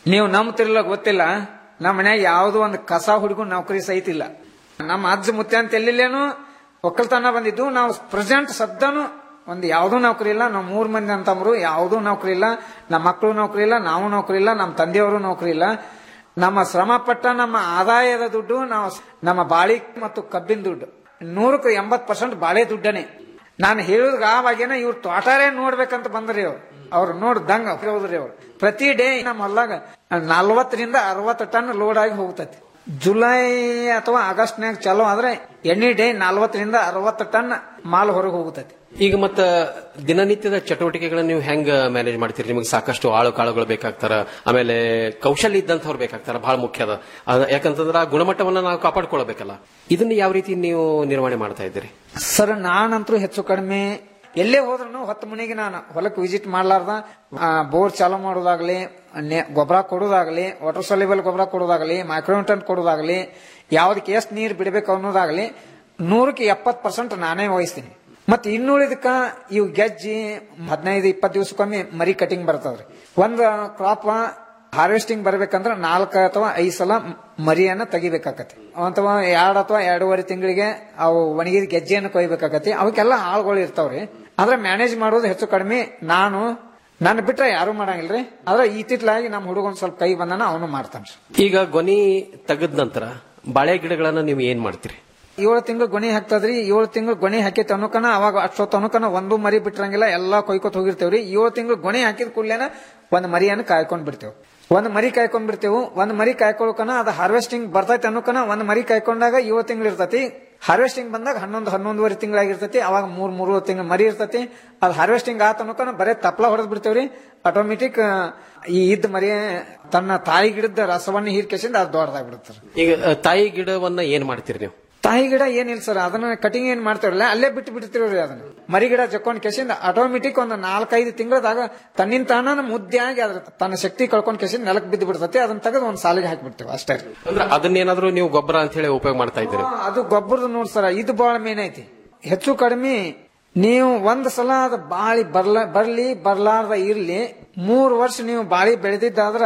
ನೀವು ನಂಬ್ತಿರಲ್ಲ ಗೊತ್ತಿಲ್ಲ ನಮ್ಮ ಮನ್ಯಾಗ ಯಾವ್ದು ಒಂದು ಕಸ ಹುಡುಗ ನೌಕರಿ ಸಹಿತ ಇಲ್ಲ ನಮ್ಮ ಅಜ್ಜ ಮುತ್ತೆ ಅಂತ ಎಲ್ಲಿಲ್ಲೇನು ಒಕ್ಕಲ್ತನ ಬಂದಿದ್ದು ನಾವು ಪ್ರೆಸೆಂಟ್ ಸದ್ಯನು ಒಂದು ಯಾವ್ದೂ ನೌಕರಿ ಇಲ್ಲ ನಾವು ಮೂರ್ ಮಂದಿ ಅಂತಂದ್ರು ಯಾವ್ದೂ ನೌಕರಿ ಇಲ್ಲ ನಮ್ಮ ಮಕ್ಕಳು ನೌಕರಿ ಇಲ್ಲ ನಾವು ನೌಕರಿ ಇಲ್ಲ ನಮ್ಮ ತಂದೆಯವರು ನೌಕರಿ ಇಲ್ಲ ನಮ್ಮ ಶ್ರಮ ಪಟ್ಟ ನಮ್ಮ ಆದಾಯದ ದುಡ್ಡು ನಾವು ನಮ್ಮ ಬಾಳಿ ಮತ್ತು ಕಬ್ಬಿನ ದುಡ್ಡು ನೂರಕ್ಕೆ ಎಂಬತ್ ಪರ್ಸೆಂಟ್ ಬಾಳೆ ದುಡ್ಡನೆ ನಾನು ಹೇಳುದ್ ಆವಾಗೇನ ಇವ್ರು ತೋಟಾರೇ ನೋಡ್ಬೇಕಂತ ಬಂದ್ರಿ ಅವ್ರು ಅವ್ರು ನೋಡ್ದಂಗ ಹೋದ್ರಿ ಅವ್ರು ಪ್ರತಿ ಡೇ ನಮ್ಮ ಹೊಲ್ಲಾಗ ನಲ್ವತ್ತರಿಂದ ಅರವತ್ತು ಟನ್ ಲೋಡ್ ಆಗಿ ಹೋಗ್ತೈತಿ ಜುಲೈ ಅಥವಾ ಆಗಸ್ಟ್ನ್ಯಾಗ ಚಲೋ ಆದ್ರೆ ಎನಿ ಡೇ ನಲ್ವತ್ತರಿಂದ ಅರವತ್ತು ಟನ್ ಮಾಲ್ ಹೊರಗೆ ಹೋಗ್ತೈತಿ ಈಗ ಮತ್ತ ದಿನನಿತ್ಯದ ಚಟುವಟಿಕೆಗಳನ್ನ ನೀವು ಹೆಂಗ್ ಮ್ಯಾನೇಜ್ ಮಾಡ್ತೀರಿ ನಿಮಗೆ ಸಾಕಷ್ಟು ಆಳು ಕಾಳುಗಳು ಬೇಕಾಗ್ತಾರ ಆಮೇಲೆ ಕೌಶಲ್ಯ ಇದ್ದಂಥವ್ರು ಬೇಕಾಗ್ತಾರ ಬಹಳ ಮುಖ್ಯ ಅದ ಅದ- ಯಾಕಂತಂದ್ರ ಆ ಗುಣಮಟ್ಟವನ್ನ ನಾವು ಕಾಪಾಡ್ಕೊಳ್ಬೇಕಲ್ಲ ಇದನ್ನ ಯಾವ ರೀತಿ ನೀವು ನಿರ್ವಹಣೆ ಮಾಡ್ತಾ ಇದ್ದೀರಿ ಸರ್ ನಾನಂತರೂ ಹೆಚ್ಚು ಕಡಿಮೆ ಎಲ್ಲೇ ಹೋದ್ರು ಹತ್ತು ಮನೆಗೆ ನಾನು ಹೊಲಕ್ಕೆ ವಿಸಿಟ್ ಮಾಡ್ಲಾರ್ದ ಬೋರ್ ಚಾಲೂ ಮಾಡೋದಾಗ್ಲಿ ನೆ- ಗೊಬ್ಬರ ಕೊಡೋದಾಗ್ಲಿ ವಾಟರ್ ಸೊಲ್ಯೂಬಲ್ ಗೊಬ್ಬರ ಕೊಡೋದಾಗ್ಲಿ ಮೈಕ್ರೋನ್ಟನ್ ಕೊಡೋದಾಗ್ಲಿ ಯಾವ್ದಕ್ಕೆ ಎಷ್ಟು ನೀರು ಬಿಡಬೇಕು ಅನ್ನೋದಾಗ್ಲಿ ನೂರಕ್ಕೆ ಎಪ್ಪತ್ತು ಪರ್ಸೆಂಟ್ ನಾನೇ ವಹಿಸ್ತೀನಿ ಮತ್ತೆ ಇನ್ನುಳಿದಕ್ಕ ಇವು ಗೆಜ್ಜಿ ಹದಿನೈದು ಇಪ್ಪತ್ತು ದಿವಸಕ್ಕೊಮ್ಮೆ ಮರಿ ಕಟಿಂಗ್ ಬರ್ತದ್ರಿ ಒಂದು ಕ್ರಾಪ್ ಹಾರ್ವೆಸ್ಟಿಂಗ್ ಬರ್ಬೇಕಂದ್ರ ನಾಲ್ಕು ಅಥವಾ ಐದು ಸಲ ಮರಿಯನ್ನ ತೆಗಿಬೇಕಾಕತಿ ಅಥವಾ ಎರಡು ಅಥವಾ ಎರಡೂವರೆ ತಿಂಗಳಿಗೆ ಅವು ಒಣಗಿದ ಗೆಜ್ಜೆಯನ್ನು ಕೊಯ್ಬೇಕಾಕತಿ ಅವಕ್ಕೆಲ್ಲ ಆಳುಗಳು ಇರ್ತಾವ್ರಿ ಆದ್ರೆ ಮ್ಯಾನೇಜ್ ಮಾಡೋದು ಹೆಚ್ಚು ಕಡಿಮೆ ನಾನು ನನ್ನ ಬಿಟ್ರೆ ಯಾರು ಮಾಡಂಗಿಲ್ರಿ ಆದ್ರೆ ಇತ್ತಿತ್ಲಾಗಿ ನಮ್ಮ ಹುಡುಗ ಒಂದ್ ಸ್ವಲ್ಪ ಕೈ ಬಂದನ ಅವನು ಮಾಡ್ತಾನ ಈಗ ಗೊನಿ ತೆಗೆದ ನಂತರ ಬಾಳೆ ಗಿಡಗಳನ್ನ ನೀವು ಏನ್ ಮಾಡ್ತೀರಿ ಏಳು ತಿಂಗಳು ಗೊಣಿ ಹಾಕ್ತದ್ರಿ ಏಳು ತಿಂಗಳು ಗೊಣಿ ಹಾಕೈತಿ ಅನ್ನೋಕನ ಅವಾಗ ಅಷ್ಟೊತ್ತು ಅನ್ನೋಕನ ಒಂದು ಮರಿ ಬಿಟ್ಟಿರಂಗಿಲ್ಲ ಎಲ್ಲಾ ಕೊಯ್ಕೊತ್ ಹೋಗಿರ್ತೇವ್ರಿ ಏಳು ತಿಂಗಳು ಗೊಣಿ ಹಾಕಿದ ಕೂಡ್ಲೇನ ಒಂದ್ ಮರಿಯನ್ನು ಕಾಯ್ಕೊಂಡ್ ಬಿಡ್ತೇವೆ ಒಂದ್ ಮರಿ ಕಾಯ್ಕೊಂಡ್ ಬಿಡ್ತೇವು ಒಂದ್ ಮರಿ ಕಾಯ್ಕೊಳಕನ ಅದ ಹಾರ್ವೆಸ್ಟಿಂಗ್ ಬರ್ತೈತಿ ಅನ್ನೋಕನ ಒಂದ್ ಮರಿ ಕಾಯ್ಕೊಂಡಾಗ ಏಳು ತಿಂಗಳು ಇರ್ತೈತಿ ಹಾರ್ವೆಸ್ಟಿಂಗ್ ಬಂದಾಗ ಹನ್ನೊಂದು ಹನ್ನೊಂದುವರೆ ತಿಂಗಳಾಗಿರ್ತೈತಿ ಅವಾಗ ಮೂರ್ ಮೂರು ತಿಂಗಳು ಮರಿ ಇರ್ತೈತಿ ಅದ್ ಹಾರ್ವೆಸ್ಟಿಂಗ್ ಆತ ಅನ್ನೋಕನ ಬರೇ ತಪ್ಲ ಹೊಡೆದ್ ಬಿಡ್ತೇವ್ರಿ ಆಟೋಮೆಟಿಕ್ ಈ ಇದ್ದ ಮರಿ ತನ್ನ ತಾಯಿ ಗಿಡದ ರಸವನ್ನ ಹೀರ್ಕೆಸಿಂದ ಅದು ದೊಡ್ಡದಾಗ್ಬಿಡುತ್ತೆ ಈಗ ಅ, ತಾಯಿ ಗಿಡವನ್ನ ಏನ್ ಮಾಡ್ತೀರಿ ನೀವು ತಾಯಿ ಗಿಡ ಏನಿಲ್ಲ ಸರ್ ಅದನ್ನ ಕಟಿಂಗ್ ಏನ್ ಮಾಡ್ತೇವಲ್ಲ ಅಲ್ಲೇ ಬಿಟ್ಟು ಬಿಡ್ತಿರೋರಿ ಅದನ್ನ ಮರಿ ಗಿಡ ಜಕ್ಕೊಂಡ್ ಕೆಸಿಂದ ಆಟೋಮೆಟಿಕ್ ಒಂದು ನಾಲ್ಕೈದು ತಿಂಗಳದಾಗ ತನ್ನಿಂದ ತಾನ ಮುದ್ದೆ ಆಗಿ ಅದ್ರ ತನ್ನ ಶಕ್ತಿ ಕಳ್ಕೊಂಡ್ ಕೆಸಿಂದ ನೆಲಕ್ ಬಿದ್ದು ಬಿಡ್ತೈತಿ ಅದನ್ನ ತೆಗೆದು ಒಂದ್ ಸಾಲಿಗೆ ಹಾಕಿಬಿಡ್ತೇವೆ ಅಷ್ಟೇ ರೀ. ಅಂದ್ರೆ ಅದನ್ನೇನಾದ್ರೂ ನೀವು ಗೊಬ್ಬರ ಅಂತ ಹೇಳಿ ಉಪಯೋಗ ಮಾಡ್ತಾ ಇದ್ದೀರಿ ಆ, ಅದು ಗೊಬ್ಬರದ ನೋಡ್ ಸರ ಇದು ಬಹಳ ಮೇನ್ ಐತಿ ಹೆಚ್ಚು ಕಡಿಮೆ ನೀವು ಒಂದ್ ಸಲ ಅದು ಬಾಳಿ ಬರ್ಲ ಬರ್ಲಿ ಬರ್ಲಾರ್ದ ಇರ್ಲಿ ಮೂರ್ ವರ್ಷ ನೀವು ಬಾಳಿ ಬೆಳೆದಿದ್ದಾದ್ರ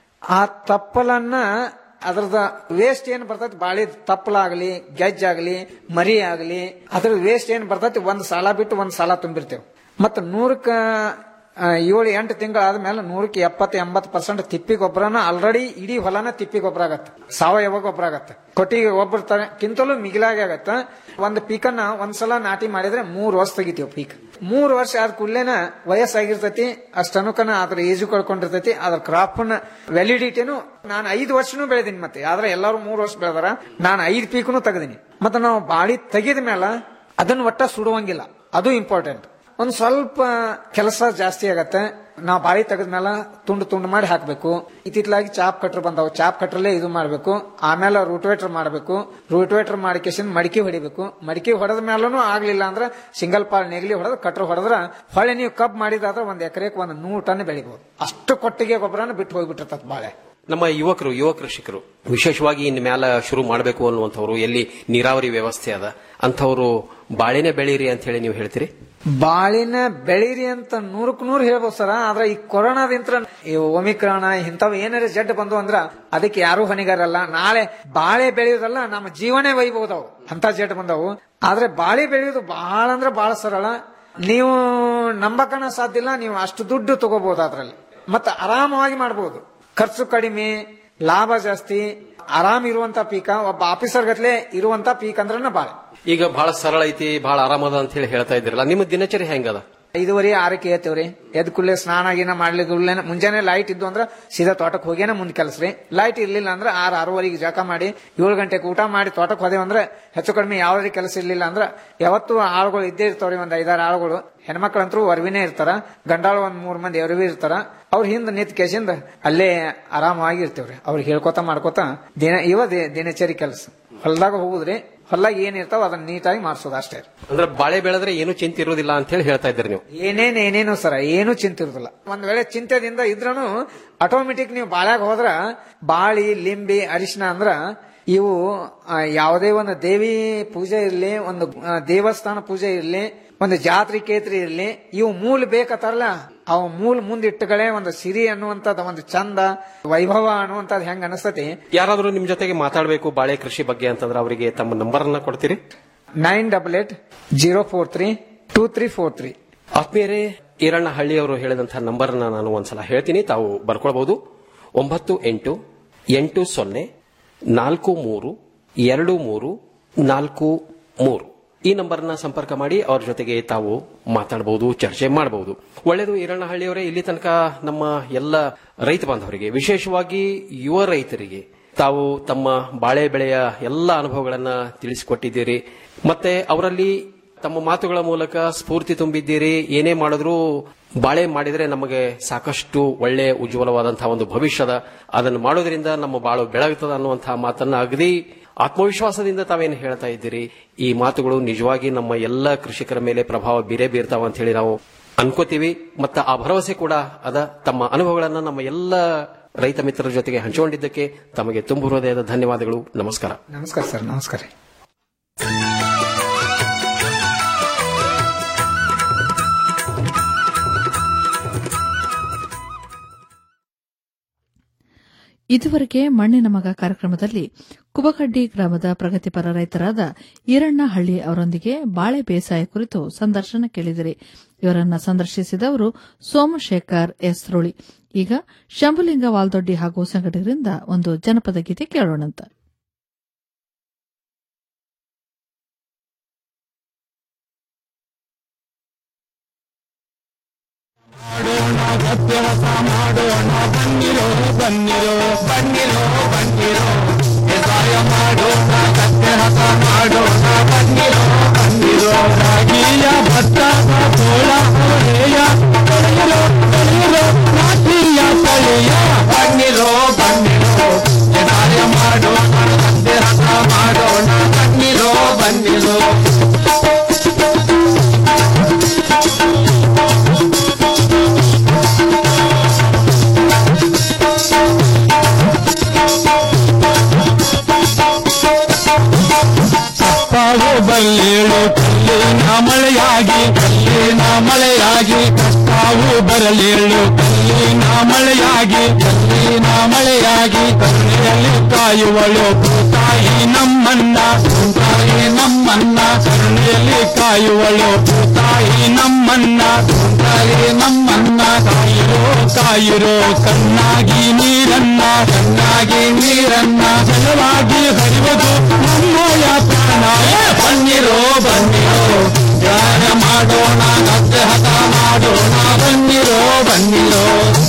ಆ ತಪ್ಪಲನ್ನ ಅದ್ರದ ವೇಸ್ಟ್ ಏನ್ ಬರ್ತೈತಿ ಬಾಳಿ ತಪ್ಪಲಾಗ್ಲಿ ಗೆಜ್ಜಾಗ್ಲಿ ಮರಿ ಆಗ್ಲಿ ಅದ್ರ ವೇಸ್ಟ್ ಏನ್ ಬರ್ತೈತಿ ಒಂದ್ ಸಾಲ ಬಿಟ್ಟು ಒಂದ್ ಸಾಲ ತುಂಬಿರ್ತೇವೆ ಮತ್ತ ನೂರಕ್ಕ ಆ, ಏಳು ಎಂಟು ತಿಂಗಳು ಆದ್ಮೇಲೆ ನೂರಕ್ಕೆ ಎಪ್ಪತ್ತು ಎಂಬತ್ತು ಪರ್ಸೆಂಟ್ ತಿಪ್ಪಿ ಗೊಬ್ಬರನ ಆಲ್ರೆಡಿ ಇಡೀ ಹೊಲನ ತಿಪ್ಪಿ ಗೊಬ್ಬರ ಆಗತ್ತೆ ಸಾವಯವ ಗೊಬ್ಬರ ಆಗತ್ತೆ ಕೊಟ್ಟಿಗೆ ಗೊಬ್ಬರ ಕಿಂತಲೂ ಮಿಗಿಲಾಗಿ ಆಗತ್ತ ಒಂದು ಪೀಕನ್ನ ಒಂದ್ಸಲ ನಾಟಿ ಮಾಡಿದ್ರೆ ಮೂರ್ ವರ್ಷ ತೆಗಿತೀವಿ ಪೀಕ್ ಮೂರ್ ವರ್ಷ ಆದ ಕೂಡ್ಲೇನ ವಯಸ್ಸಾಗಿರ್ತೈತಿ ಅಷ್ಟನುಕನ ಅದ್ರ ಏಜು ಕಳ್ಕೊಂಡಿರ್ತೈತಿ ಅದ್ರ ಕ್ರಾಪ್ ನ ವ್ಯಾಲಿಡಿಟಿನು ನಾನು ಐದು ವರ್ಷನೂ ಬೆಳೆದೀನಿ ಮತ್ತೆ ಆದ್ರೆ ಎಲ್ಲರೂ ಮೂರ್ ವರ್ಷ ಬೆಳೆದಾರ ನಾನು ಐದು ಪೀಕ್ನು ತೆಗೆದೀನಿ ಮತ್ತೆ ನಾವು ಬಾಳಿ ತೆಗಿದ ಮೇಲೆ ಅದನ್ನ ಒಟ್ಟ ಸುಡುವಂಗಿಲ್ಲ ಅದು ಇಂಪಾರ್ಟೆಂಟ್ ಒಂದ್ ಸ್ವಲ್ಪ ಕೆಲಸ ಜಾಸ್ತಿ ಆಗತ್ತೆ ನಾವು ಬಾಳಿ ತೆಗೆದ್ಮೇಲೆ ತುಂಡು ತುಂಡು ಮಾಡಿ ಹಾಕ್ಬೇಕು ಇತ್ತಿತ್ಲಾಗಿ ಚಾಪ್ ಕಟ್ರ್ ಬಂದಾವು ಚಾಪ್ ಕಟ್ರಲ್ಲೇ ಇದು ಮಾಡ್ಬೇಕು ಆಮೇಲೆ ರೂಟ್ವೇಟರ್ ಮಾಡಬೇಕು ರೂಟ್ವೇಟರ್ ಮಾಡಿಕೇಶನ್ ಮಡಿಕೆ ಹೊಡಿಬೇಕು ಮಡಿಕೆ ಹೊಡೆದ ಮೇಲೂ ಆಗ್ಲಿಲ್ಲ ಅಂದ್ರೆ ಸಿಂಗಲ್ ಪಾಲ್ ನೆಗಲಿ ಹೊಡೆದ್ ಕಟ್ರ್ ಹೊಡೆದ್ರ ಹೊಳೆ ನೀವು ಕಬ್ ಮಾಡಿದಾದ್ರೆ ಒಂದ್ ಎಕರೆಗೆ ಒಂದ್ ನೂರು ಟನ್ ಬೆಳಿಬಹುದು ಅಷ್ಟು ಕೊಟ್ಟಿಗೆ ಗೊಬ್ಬರನ ಬಿಟ್ಟು ಹೋಗ್ಬಿಟ್ಟಿರ್ತದ ಬಾಳೆ ನಮ್ಮ ಯುವಕರು ಯುವ ಕೃಷಿಕರು ವಿಶೇಷವಾಗಿ ಇನ್ ಮ್ಯಾಲ ಶುರು ಮಾಡಬೇಕು ಅನ್ನುವಂಥವ್ರು ಎಲ್ಲಿ ನೀರಾವರಿ ವ್ಯವಸ್ಥೆ ಅದ ಅಂಥವ್ರು ಬಾಳೆನೆ ಬೆಳೀರಿ ಅಂತ ಹೇಳಿ ನೀವು ಹೇಳ್ತೀರಿ ಬಾಳಿನ ಬೆಳೀರಿ ಅಂತ ನೂರಕ್ ನೂರು ಹೇಳ್ಬೋದು ಸರ ಆದ್ರೆ ಈ ಕೊರೋನಾದಿಂತ್ರ ಈ ಒಮಿಕ್ರಾಣ ಇಂಥವ್ ಏನಾರ ಜಡ್ ಬಂದು ಅಂದ್ರ ಅದಕ್ಕೆ ಯಾರು ಹೊಣೆಗಾರಲ್ಲ ನಾಳೆ ಬಾಳೆ ಬೆಳೆಯೋದಲ್ಲ ನಮ್ಮ ಜೀವನೇ ಒಯ್ಬಹುದವು ಅಂತ ಜಡ್ ಬಂದವು ಆದ್ರೆ ಬಾಳೆ ಬೆಳೆಯೋದು ಬಹಳ ಅಂದ್ರೆ ಬಹಳ ಸರಳ ನೀವು ನಂಬಕನ ಸಾಧ್ಯ ಇಲ್ಲ ನೀವು ಅಷ್ಟು ದುಡ್ಡು ತಗೋಬಹುದು ಅದ್ರಲ್ಲಿ ಮತ್ತೆ ಆರಾಮವಾಗಿ ಮಾಡಬಹುದು ಖರ್ಚು ಕಡಿಮೆ ಲಾಭ ಜಾಸ್ತಿ ಆರಾಮ್ ಇರುವಂತ ಪೀಕ ಒಬ್ಬ ಆಫೀಸರ್ ಗತ್ಲೆ ಇರುವಂತ ಪೀಕ್ ಅಂದ್ರನ ಬಾಳೆ ಈಗ ಬಹಳ ಸರಳ ಐತಿ ಬಹಳ ಆರಾಮದ ಅಂತ ಹೇಳಿ ಹೇಳ್ತಾ ಇದ್ದೀರಲ್ಲ ನಿಮ್ಮ ದಿನಚರಿ ಹೆಂಗದ ಐದುವರೆ ಆರಕ್ಕೆ ಏತೇವ್ರಿ ಎದ್ ಕೂಡಲೇ ಸ್ನಾನ ಗೀನ ಮಾಡ್ಲಿಕ್ಕೆ ಕೂಡ್ಲೇನ ಮುಂಜಾನೆ ಲೈಟ್ ಇದ್ದು ಅಂದ್ರ ಸೀದಾ ತೋಟಕ್ಕೆ ಹೋಗ್ಯಾನ ಮುಂದ್ ಕೆಲಸ್ರಿ ಲೈಟ್ ಇರ್ಲಿಲ್ಲ ಅಂದ್ರೆ ಆರ್ ಆರೂವರೆಗೆ ಜಳಕ ಮಾಡಿ ಏಳು ಗಂಟೆಗೆ ಊಟ ಮಾಡಿ ತೋಟಕ್ಕೆ ಹೋದೇವ್ ಅಂದ್ರೆ ಹೆಚ್ಚು ಕಡಿಮೆ ಯಾವುದೇ ಕೆಲಸ ಇರ್ಲಿಲ್ಲ ಅಂದ್ರ ಯಾವತ್ತು ಆಳುಗಳು ಇದ್ದೇ ಇರ್ತಾವ್ರಿ ಒಂದ್ ಐದಾರು ಆಳುಗಳು ಹೆಣ್ಮಕ್ಳಂತರೂ ವರ್ವಿನೇ ಇರ್ತಾರ ಗಂಡಾಳು ಒಂದ್ ಮೂರ್ ಮಂದಿ ಎರ್ವಿ ಇರ್ತಾರ ಅವ್ರ ಹಿಂದ್ ನಿಂತ್ ಕೇಸಿಂದ ಅಲ್ಲೇ ಆರಾಮಾಗಿ ಇರ್ತೇವ್ರಿ ಅವ್ರಿಗೆ ಹೇಳ್ಕೊತ ಮಾಡ್ಕೊತ ದಿನ ಇವ ದಿ- ದಿನಚರಿ ಕೆಲಸ ಹೊಲ್ದಾಗ ಹೋಗುದ್ರಿ ಹೊಲ್ದಾಗ ಏನ್ ಇರ್ತಾವ ಅದನ್ನ ನೀಟಾಗಿ ಮಾಡ್ಸೋದು ಅಷ್ಟೇ ಅಂದ್ರೆ ಬಾಳೆ ಬೆಳೆದ್ರೆ ಏನು ಚಿಂತೆ ಇರೋದಿಲ್ಲ ಅಂತ ಹೇಳಿ ಹೇಳ್ತಾ ಇದ್ದೀರಿ ನೀವು ಏನೇನ್ ಏನೇನು ಸರ ಏನು ಚಿಂತೆ ಇರುದಿಲ್ಲ ಒಂದ್ ವೇಳೆ ಚಿಂತೆದಿಂದ ಇದ್ರೂ ಆಟೋಮೆಟಿಕ್ ನೀವು ಬಾಳ್ಯಾಗ ಹೋದ್ರ ಬಾಳಿ ಲಿಂಬಿ ಅರಿಶಿನ ಅಂದ್ರ ಇವು ಆ, ಯಾವುದೇ ಒಂದು ದೇವಿ ಪೂಜೆ ಇರ್ಲಿ ಒಂದು ಆ, ದೇವಸ್ಥಾನ ಪೂಜೆ ಇರ್ಲಿ ಒಂದು ಜಾತ್ರೆ ಕೇತ್ರಿ ಇರ್ಲಿ ಇವು ಮೂಲ ಬೇಕತ್ತಾರಲ್ಲ ಅವು ಮೂಲ ಮುಂದಿಟ್ಟಗಳೇ ಒಂದು ಸಿರಿ ಅನ್ನುವಂಥದ್ದು ಒಂದು ಚಂದ ವೈಭವ ಅನ್ನುವಂಥದ್ದು ಹೆಂಗ ಅನಿಸ್ತತಿ ಯಾರಾದರೂ ನಿಮ್ ಜೊತೆಗೆ ಮಾತಾಡಬೇಕು ಬಾಳೆ ಕೃಷಿ ಬಗ್ಗೆ ಅಂತಂದ್ರೆ ಅವರಿಗೆ ತಮ್ಮ ನಂಬರ್ ಅನ್ನ ಕೊಡ್ತೀರಿ nine double eight zero four three two three four three ಆತ್ಮೀಯರೇ ಈರಣ್ಣ ಹಳ್ಳಿಯವರು ಹೇಳಿದಂತಹ ನಂಬರ್ ನಾನು ಒಂದ್ಸಲ ಹೇಳ್ತೀನಿ ತಾವು ಬರ್ಕೊಳ್ಬಹುದು ಒಂಬತ್ತು ಎಂಟು ಎಂಟು ಸೊನ್ನೆ ನಾಲ್ಕು ಮೂರು ಎರಡು ಮೂರು ನಾಲ್ಕು ಮೂರು ಈ ನಂಬರ್ನ ಸಂಪರ್ಕ ಮಾಡಿ ಅವ್ರ ಜೊತೆಗೆ ತಾವು ಮಾತಾಡಬಹುದು ಚರ್ಚೆ ಮಾಡಬಹುದು ಒಳ್ಳೆಯದು ಈರಣ್ಣಹಳ್ಳಿಯವರೇ ಇಲ್ಲಿ ತನಕ ನಮ್ಮ ಎಲ್ಲ ರೈತ ಬಾಂಧವರಿಗೆ ವಿಶೇಷವಾಗಿ ಯುವ ರೈತರಿಗೆ ತಾವು ತಮ್ಮ ಬಾಳೆ ಬೆಳೆಯ ಎಲ್ಲ ಅನುಭವಗಳನ್ನ ತಿಳಿಸಿಕೊಟ್ಟಿದ್ದೀರಿ ಮತ್ತೆ ಅವರಲ್ಲಿ ತಮ್ಮ ಮಾತುಗಳ ಮೂಲಕ ಸ್ಫೂರ್ತಿ ತುಂಬಿದ್ದೀರಿ ಏನೇ ಮಾಡಿದ್ರೂ ಬಾಳೆ ಮಾಡಿದ್ರೆ ನಮಗೆ ಸಾಕಷ್ಟು ಒಳ್ಳೆ ಉಜ್ವಲವಾದಂತಹ ಒಂದು ಭವಿಷ್ಯದ ಅದನ್ನು ಮಾಡೋದ್ರಿಂದ ನಮ್ಮ ಬಾಳು ಬೆಳಗುತ್ತದೆ ಅನ್ನುವಂತಹ ಮಾತನ್ನ ಅಗದಿ ಆತ್ಮವಿಶ್ವಾಸದಿಂದ ತಾವೇನು ಹೇಳ್ತಾ ಇದ್ದೀರಿ ಈ ಮಾತುಗಳು ನಿಜವಾಗಿ ನಮ್ಮ ಎಲ್ಲ ಕೃಷಿಕರ ಮೇಲೆ ಪ್ರಭಾವ ಬೀರೇ ಬೀರ್ತಾವ ಅಂತ ಹೇಳಿ ನಾವು ಅನ್ಕೋತೀವಿ ಮತ್ತು ಆ ಭರವಸೆ ಕೂಡ ಅದ ತಮ್ಮ ಅನುಭವಗಳನ್ನ ನಮ್ಮ ಎಲ್ಲ ರೈತ ಮಿತ್ರರ ಜೊತೆಗೆ ಹಂಚಿಕೊಂಡಿದ್ದಕ್ಕೆ ತಮಗೆ ತುಂಬು ಹೃದಯದ ಧನ್ಯವಾದಗಳು ನಮಸ್ಕಾರ ನಮಸ್ಕಾರ ಸರ್ ನಮಸ್ಕಾರ ರೀ ಇದುವರೆಗೆ ಮಣ್ಣಿನ ಮಗ ಕಾರ್ಯಕ್ರಮದಲ್ಲಿ ಕುಬಕಡ್ಡಿ ಗ್ರಾಮದ ಪ್ರಗತಿಪರ ರೈತರಾದ ಈರಣ್ಣ ಹಳ್ಳಿ ಅವರೊಂದಿಗೆ ಬಾಳೆ ಬೇಸಾಯ ಕುರಿತು ಸಂದರ್ಶನ ಕೇಳಿದಿರಿ ಇವರನ್ನ ಸಂದರ್ಶಿಸಿದವರು ಸೋಮಶೇಖರ್ ಎಸ್ ರುಳಿ ಈಗ ಶಂಭುಲಿಂಗ ವಾಲ್ದೊಡ್ಡಿ ಹಾಗೂ ಸಂಘಟಕರಿಂದ ಒಂದು ಜನಪದ ಗೀತೆ ಕೇಳೋಣಂತ ತಾವು ಬಲ್ಲೇಳು ಕಲ್ಲಿನ ಮಳೆಯಾಗಿ ಕಲ್ಲಿನ ಮಳೆಯಾಗಿ ಕಷ್ಟಾವು ಬರಲೇಳು ಕಲ್ಲಿನ ಮಳೆಯಾಗಿ ಕಲ್ಲಿನ ಮಳೆಯಾಗಿ ಕರುಣೆಯಲ್ಲಿ ಕಾಯುವಳು ಭೂತಾಯಿ ನಮ್ಮನ್ನ ಭೂತಾಯಿ ನಮ್ಮನ್ನ ಕರುಣೆಯಲ್ಲಿ ಕಾಯುವಳು ಭೂತಾಯಿ ನಮ್ಮನ್ನ ಭೂತಾಯಿ ನಮ್ಮನ್ನ ಕಾಯಿರೋ ಕಾಯಿರೋ ಕಣ್ಣಾಗಿ ನೀರನ್ನ ಕಣ್ಣಾಗಿ ನೀರನ್ನ ಜಲವಾಗಿ ಹರಿವುದು ನಮ್ಮಯ ಪ್ರಾಣ ಏ, ಬನ್ನಿರೋ ಬನ್ನಿರೋ ಧ್ಯಾನ ಮಾಡೋಣ ಗದ್ದೆ ಹತ ಮಾಡೋಣ ಬನ್ನಿರೋ ಬನ್ನಿರೋ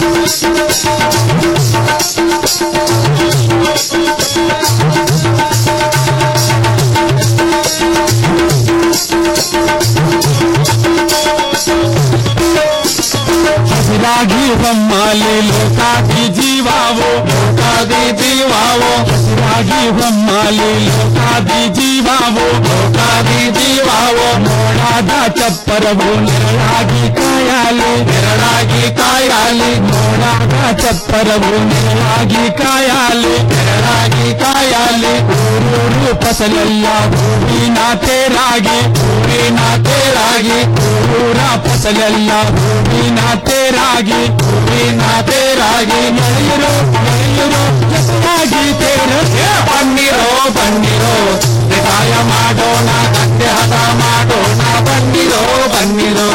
ಹಸಿರಾಗಿ ಹೊಮ್ಮಾಲಿ ಲೋಕಾದಿ ಜೀವಾವೋ ಲೋಕಾದಿ ಜೀವಾವೋ ಹಸಿರಾಗಿ ಹೊಮ್ಮಾಲಿ ಲೋಕಾದಿ ಜೀವಾವೋ ಲೋಕಾದಿ ಜೀವಾವೋ ಮೋಡಾದ ಚಪ್ಪರವು ನೆರಳಾಗಿ ಕಾಯಾಲಿ ನೆರಳಾಗಿ ಕಾಯಾಲಿ ಮೋಡಾದ ಚಪ್ಪರವು ನೆರಳಾಗಿ ಕಾಯಾಲಿ ನೆರಳಾಗಿ ಕಾಯಾಲಿ ಊರೂರು ಫಸಲೆಲ್ಲ ಹೂವಿನ ತೇರಾಗಿ ಹೂವಿನ ತೇರಾಗಿ ಊರ ಫಸಲೆಲ್ಲ ಹೂವಿನ ತೇರಾಗಿ ಹೂವಿನ ತೇರಾಗಿ ನಡೆಯಿರೋ ನಡೆಯಿರೋ ಜೊತೆಯಾಗಿ ತೇರ ಬನ್ನಿರೋ ಬನ್ನಿರೋ ಸಹಾಯ ಮಾಡೋಣ ಗದ್ದೆ ಹದ ಮಾಡೋಣ ಬನ್ನಿರೋ ಬನ್ನಿರೋ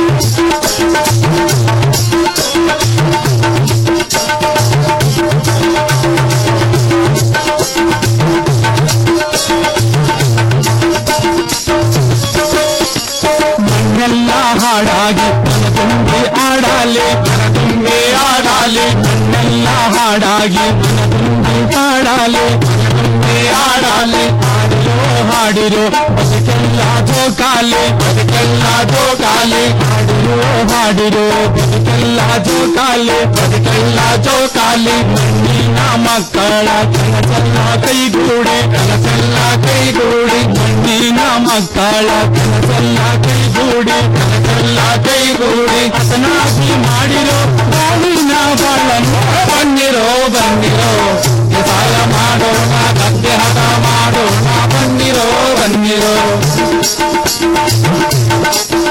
ಮಣ್ಣೆಲ್ಲ ಹಾಡಾಗಿ ಮನದುಂಬಿ ಆಡಾಲೆ ಮನದುಂಬಿ ಆಡಾಲೆ ಮಣ್ಣೆಲ್ಲ ಹಾಡಾಗಿ ಮನದುಂಬಿ ಆಡಾಲೆ ಮನದುಂಬಿ ಆಡಾಲೆ ಹಾಡಿರೋ ಹಾಡಿರೋ ಬದುಕೆಲ್ಲ ಜೋಕಾಲೆ ಬದುಕೆಲ್ಲ ಜೋಕಾಲೆ ಹಾಡಿರೋ ಹಾಡಿರೋ ಬದುಕೆಲ್ಲ ಜೋಕಾಲೆ ಬದುಕೆಲ್ಲ ಜೋಕಾಲೆ ಮಣ್ಣಿನ ಮಕ್ಕಳ ಕನಸೆಲ್ಲ ಕೈಗೂಡಿ ಕನಸೆಲ್ಲ ಕೈಗೂಡಿ ಮಣ್ಣಿನ ಮಕ್ಕಳ ಕನಸೆಲ್ಲ ಕೈಗೂಡಿ ಕನಸೆಲ್ಲ ಕೈಗೂಡಿ ಹಸನಾಗಿ ಮಾಡಿರೋ ಬಾಳಿನ ಬಾಳನ್ನು ಬನ್ನಿರೋ ಬನ್ನಿರೋ ಸಹಾಯ ಮಾಡೋಣ ಗದ್ದೆ ಹದ ಮಾಡೋಣ ಬನ್ನಿರೋ ಬನ್ನಿರೋ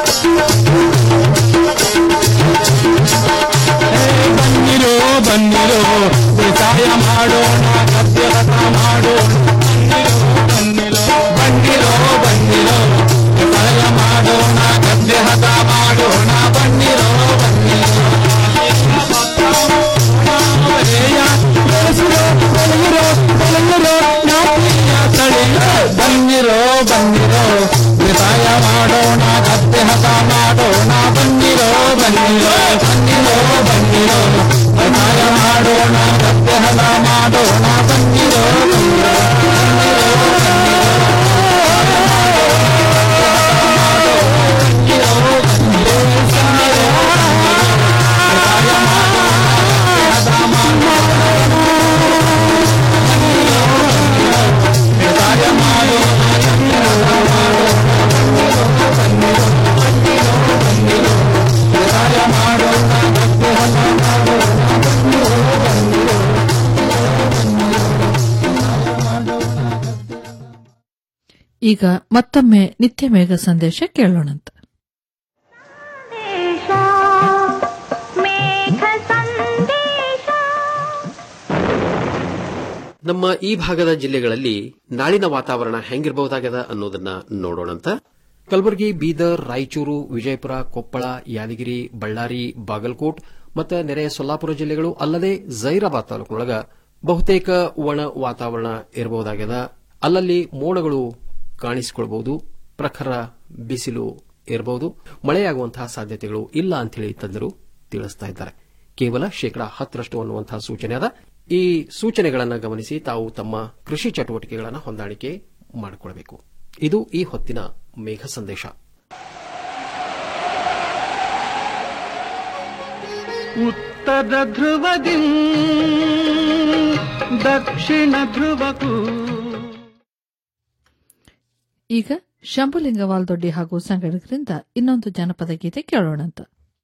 ಈಗ ಮತ್ತೊಮ್ಮೆ ನಿತ್ಯ ಮೇಘ ಸಂದೇಶ ಕೇಳೋಣಂತ ಸಂದೇಶ ಮೇಘ ಸಂದೇಶ ನಮ್ಮ ಈ ಭಾಗದ ಜಿಲ್ಲೆಗಳಲ್ಲಿ ನಾಳಿನ ವಾತಾವರಣ ಹೆಂಗಿರಬಹುದಾಗದ ಅನ್ನೋದನ್ನ ನೋಡೋಣಂತ ಕಲಬುರಗಿ ಬೀದರ್ ರಾಯಚೂರು ವಿಜಯಪುರ ಕೊಪ್ಪಳ ಯಾದಗಿರಿ ಬಳ್ಳಾರಿ ಬಾಗಲಕೋಟ್ ಮತ್ತು ನೆರೆಯ ಸೊಲ್ಲಾಪುರ ಜಿಲ್ಲೆಗಳು ಅಲ್ಲದೆ ಜೈರಾಬಾದ್ ತಾಲೂಕಿನೊಳಗ ಬಹುತೇಕ ಒಣ ವಾತಾವರಣ ಇರಬಹುದಾಗ್ಯದ ಅಲ್ಲಲ್ಲಿ ಮೋಡಗಳು ಕಾಣಿಸಿಕೊಳ್ಳಬಹುದು ಪ್ರಖರ ಬಿಸಿಲು ಇರಬಹುದು ಮಳೆಯಾಗುವಂತಹ ಸಾಧ್ಯತೆಗಳು ಇಲ್ಲ ಅಂತೇಳಿ ತಜ್ಞರು ತಿಳಿಸ್ತಾ ಇದ್ದಾರೆ ಕೇವಲ ಶೇಕಡಾ ಹತ್ತರಷ್ಟು ಅನ್ನುವಂತಹ ಸೂಚನೆ ಅದ ಈ ಸೂಚನೆಗಳನ್ನು ಗಮನಿಸಿ ತಾವು ತಮ್ಮ ಕೃಷಿ ಚಟುವಟಿಕೆಗಳನ್ನು ಹೊಂದಾಣಿಕೆ ಮಾಡಿಕೊಳ್ಳಬೇಕು ಇದು ಈ ಹೊತ್ತಿನ ಮೇಘ ಸಂದೇಶ ಉತ್ತರ ಧ್ರುವದಿ ದಕ್ಷಿಣ ಧ್ರುವಕ್ಕೂ ಈಗ ಶಂಭುಲಿಂಗ ವಾಲ್ದೊಡ್ಡಿ ಹಾಗೂ ಸಂಗಡಿಗರಿಂದ ಇನ್ನೊಂದು ಜನಪದ ಗೀತೆ ಕೇಳೋಣಂತ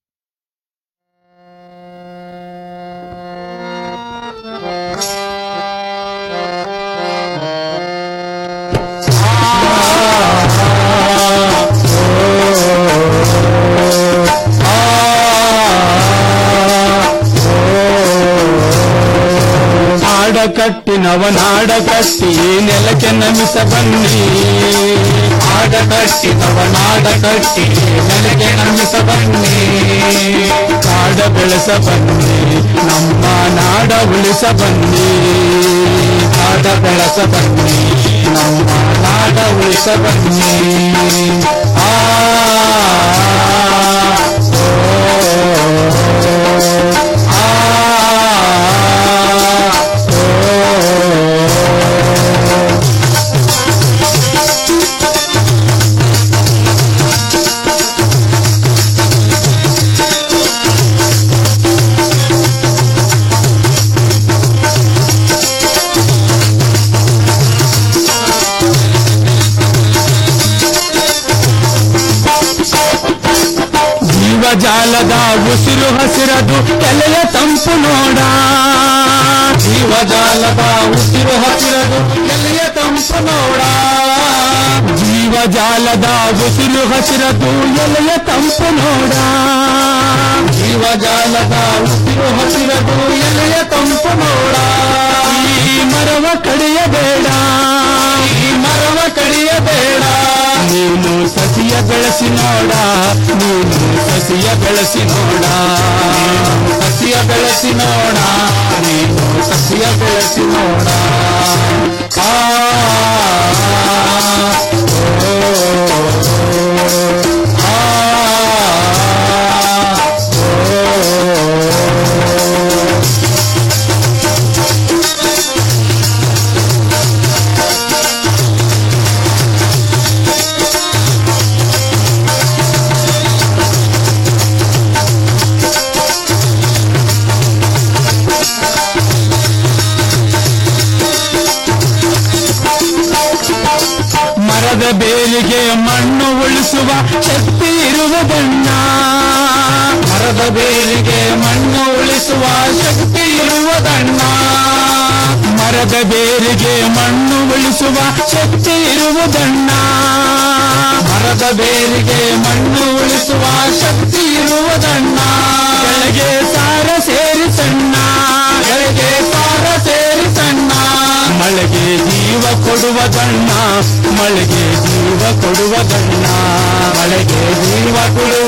ನಾಡ ಕಟ್ಟಿ ನವನಾಡ ಕಟ್ಟಿ ನೆಲಕ್ಕೆ ನಮಿಸ ಬನ್ನಿ ಆಡ ಕಟ್ಟಿ ನವನಾಡ ಕಟ್ಟಿ ನೆಲಕ್ಕೆ ನಮಿಸ ಬನ್ನಿ ಕಾಡ ಬೆಳೆಸ ಬನ್ನಿ ನಮ್ಮ ನಾಡ ಉಳಿಸ ಬನ್ನಿ ಕಾಡ ಬೆಳೆಸ ಬನ್ನಿ ನಮ್ಮ ನಾಡ ಉಳಿಸ ಬನ್ನಿ ಆ ಜೀವಜಾಲದ ಉಸಿರು ಹಸಿರದು ಎಲೆಯ ತಂಪು ನೋಡ ಜೀವಜಾಲದ ಉಸಿರು ಹಸಿರದು ಎಲೆಯ ತಂಪು ನೋಡ ಜೀವಜಾಲದ ಉಸಿರು ಹಸಿರದು ಎಲೆಯ ತಂಪು ನೋಡ ಜೀವಜಾಲದ ಉಸಿರು ಹಸಿರದು ಎಲೆಯ ತಂಪು ನೋಡ ಈ ಮರವ ಕಡಿಯಬೇಡ ಈ ಮರವ ಕಡಿಯಬೇಡ ನೀನು ಸಸಿಯ ಬೆಳೆಸಿ ನೋಡ ನೀನು ಸಸಿಯ ಬೆಳೆಸಿ ನೋಡ ನೀನು ಸಸಿಯ ಬೆಳೆಸಿ ನೋಡ ನೀನು ಸಸಿಯ ಬೆಳೆಸಿ ನೋಡ ಆ ಮರದ ಬೇರಿಗೆ ಮಣ್ಣು ಉಳಿಸುವ ಶಕ್ತಿ ಇರುವುದಣ್ಣ ಮರದ ಬೇರಿಗೆ ಮಣ್ಣು ಉಳಿಸುವ ಶಕ್ತಿ ಇರುವುದಣ್ಣ ಮರದ ಬೇರಿಗೆ ಮಣ್ಣು ಉಳಿಸುವ ಶಕ್ತಿ ಇರುವುದಣ್ಣ ಮರದ ಬೇರಿಗೆ ಮಣ್ಣು ಉಳಿಸುವ ಶಕ್ತಿ ಇರುವುದಣ್ಣ ಕೆಳಗೆ ಸಾರ ಸೇರಿಸಣ್ಣ ಕೆಳಗೆ ಸಾರ ಸೇರಿಸಣ್ಣ ಮಳೆಗೆ ಜೀವ ಕೊಡುವುದಣ್ಣ ಮಳೆಗೆ ಜೀವ ಕೊಡುವುದಣ್ಣ ಮಳೆಗೆ ಜೀವ ಕೊಡುವ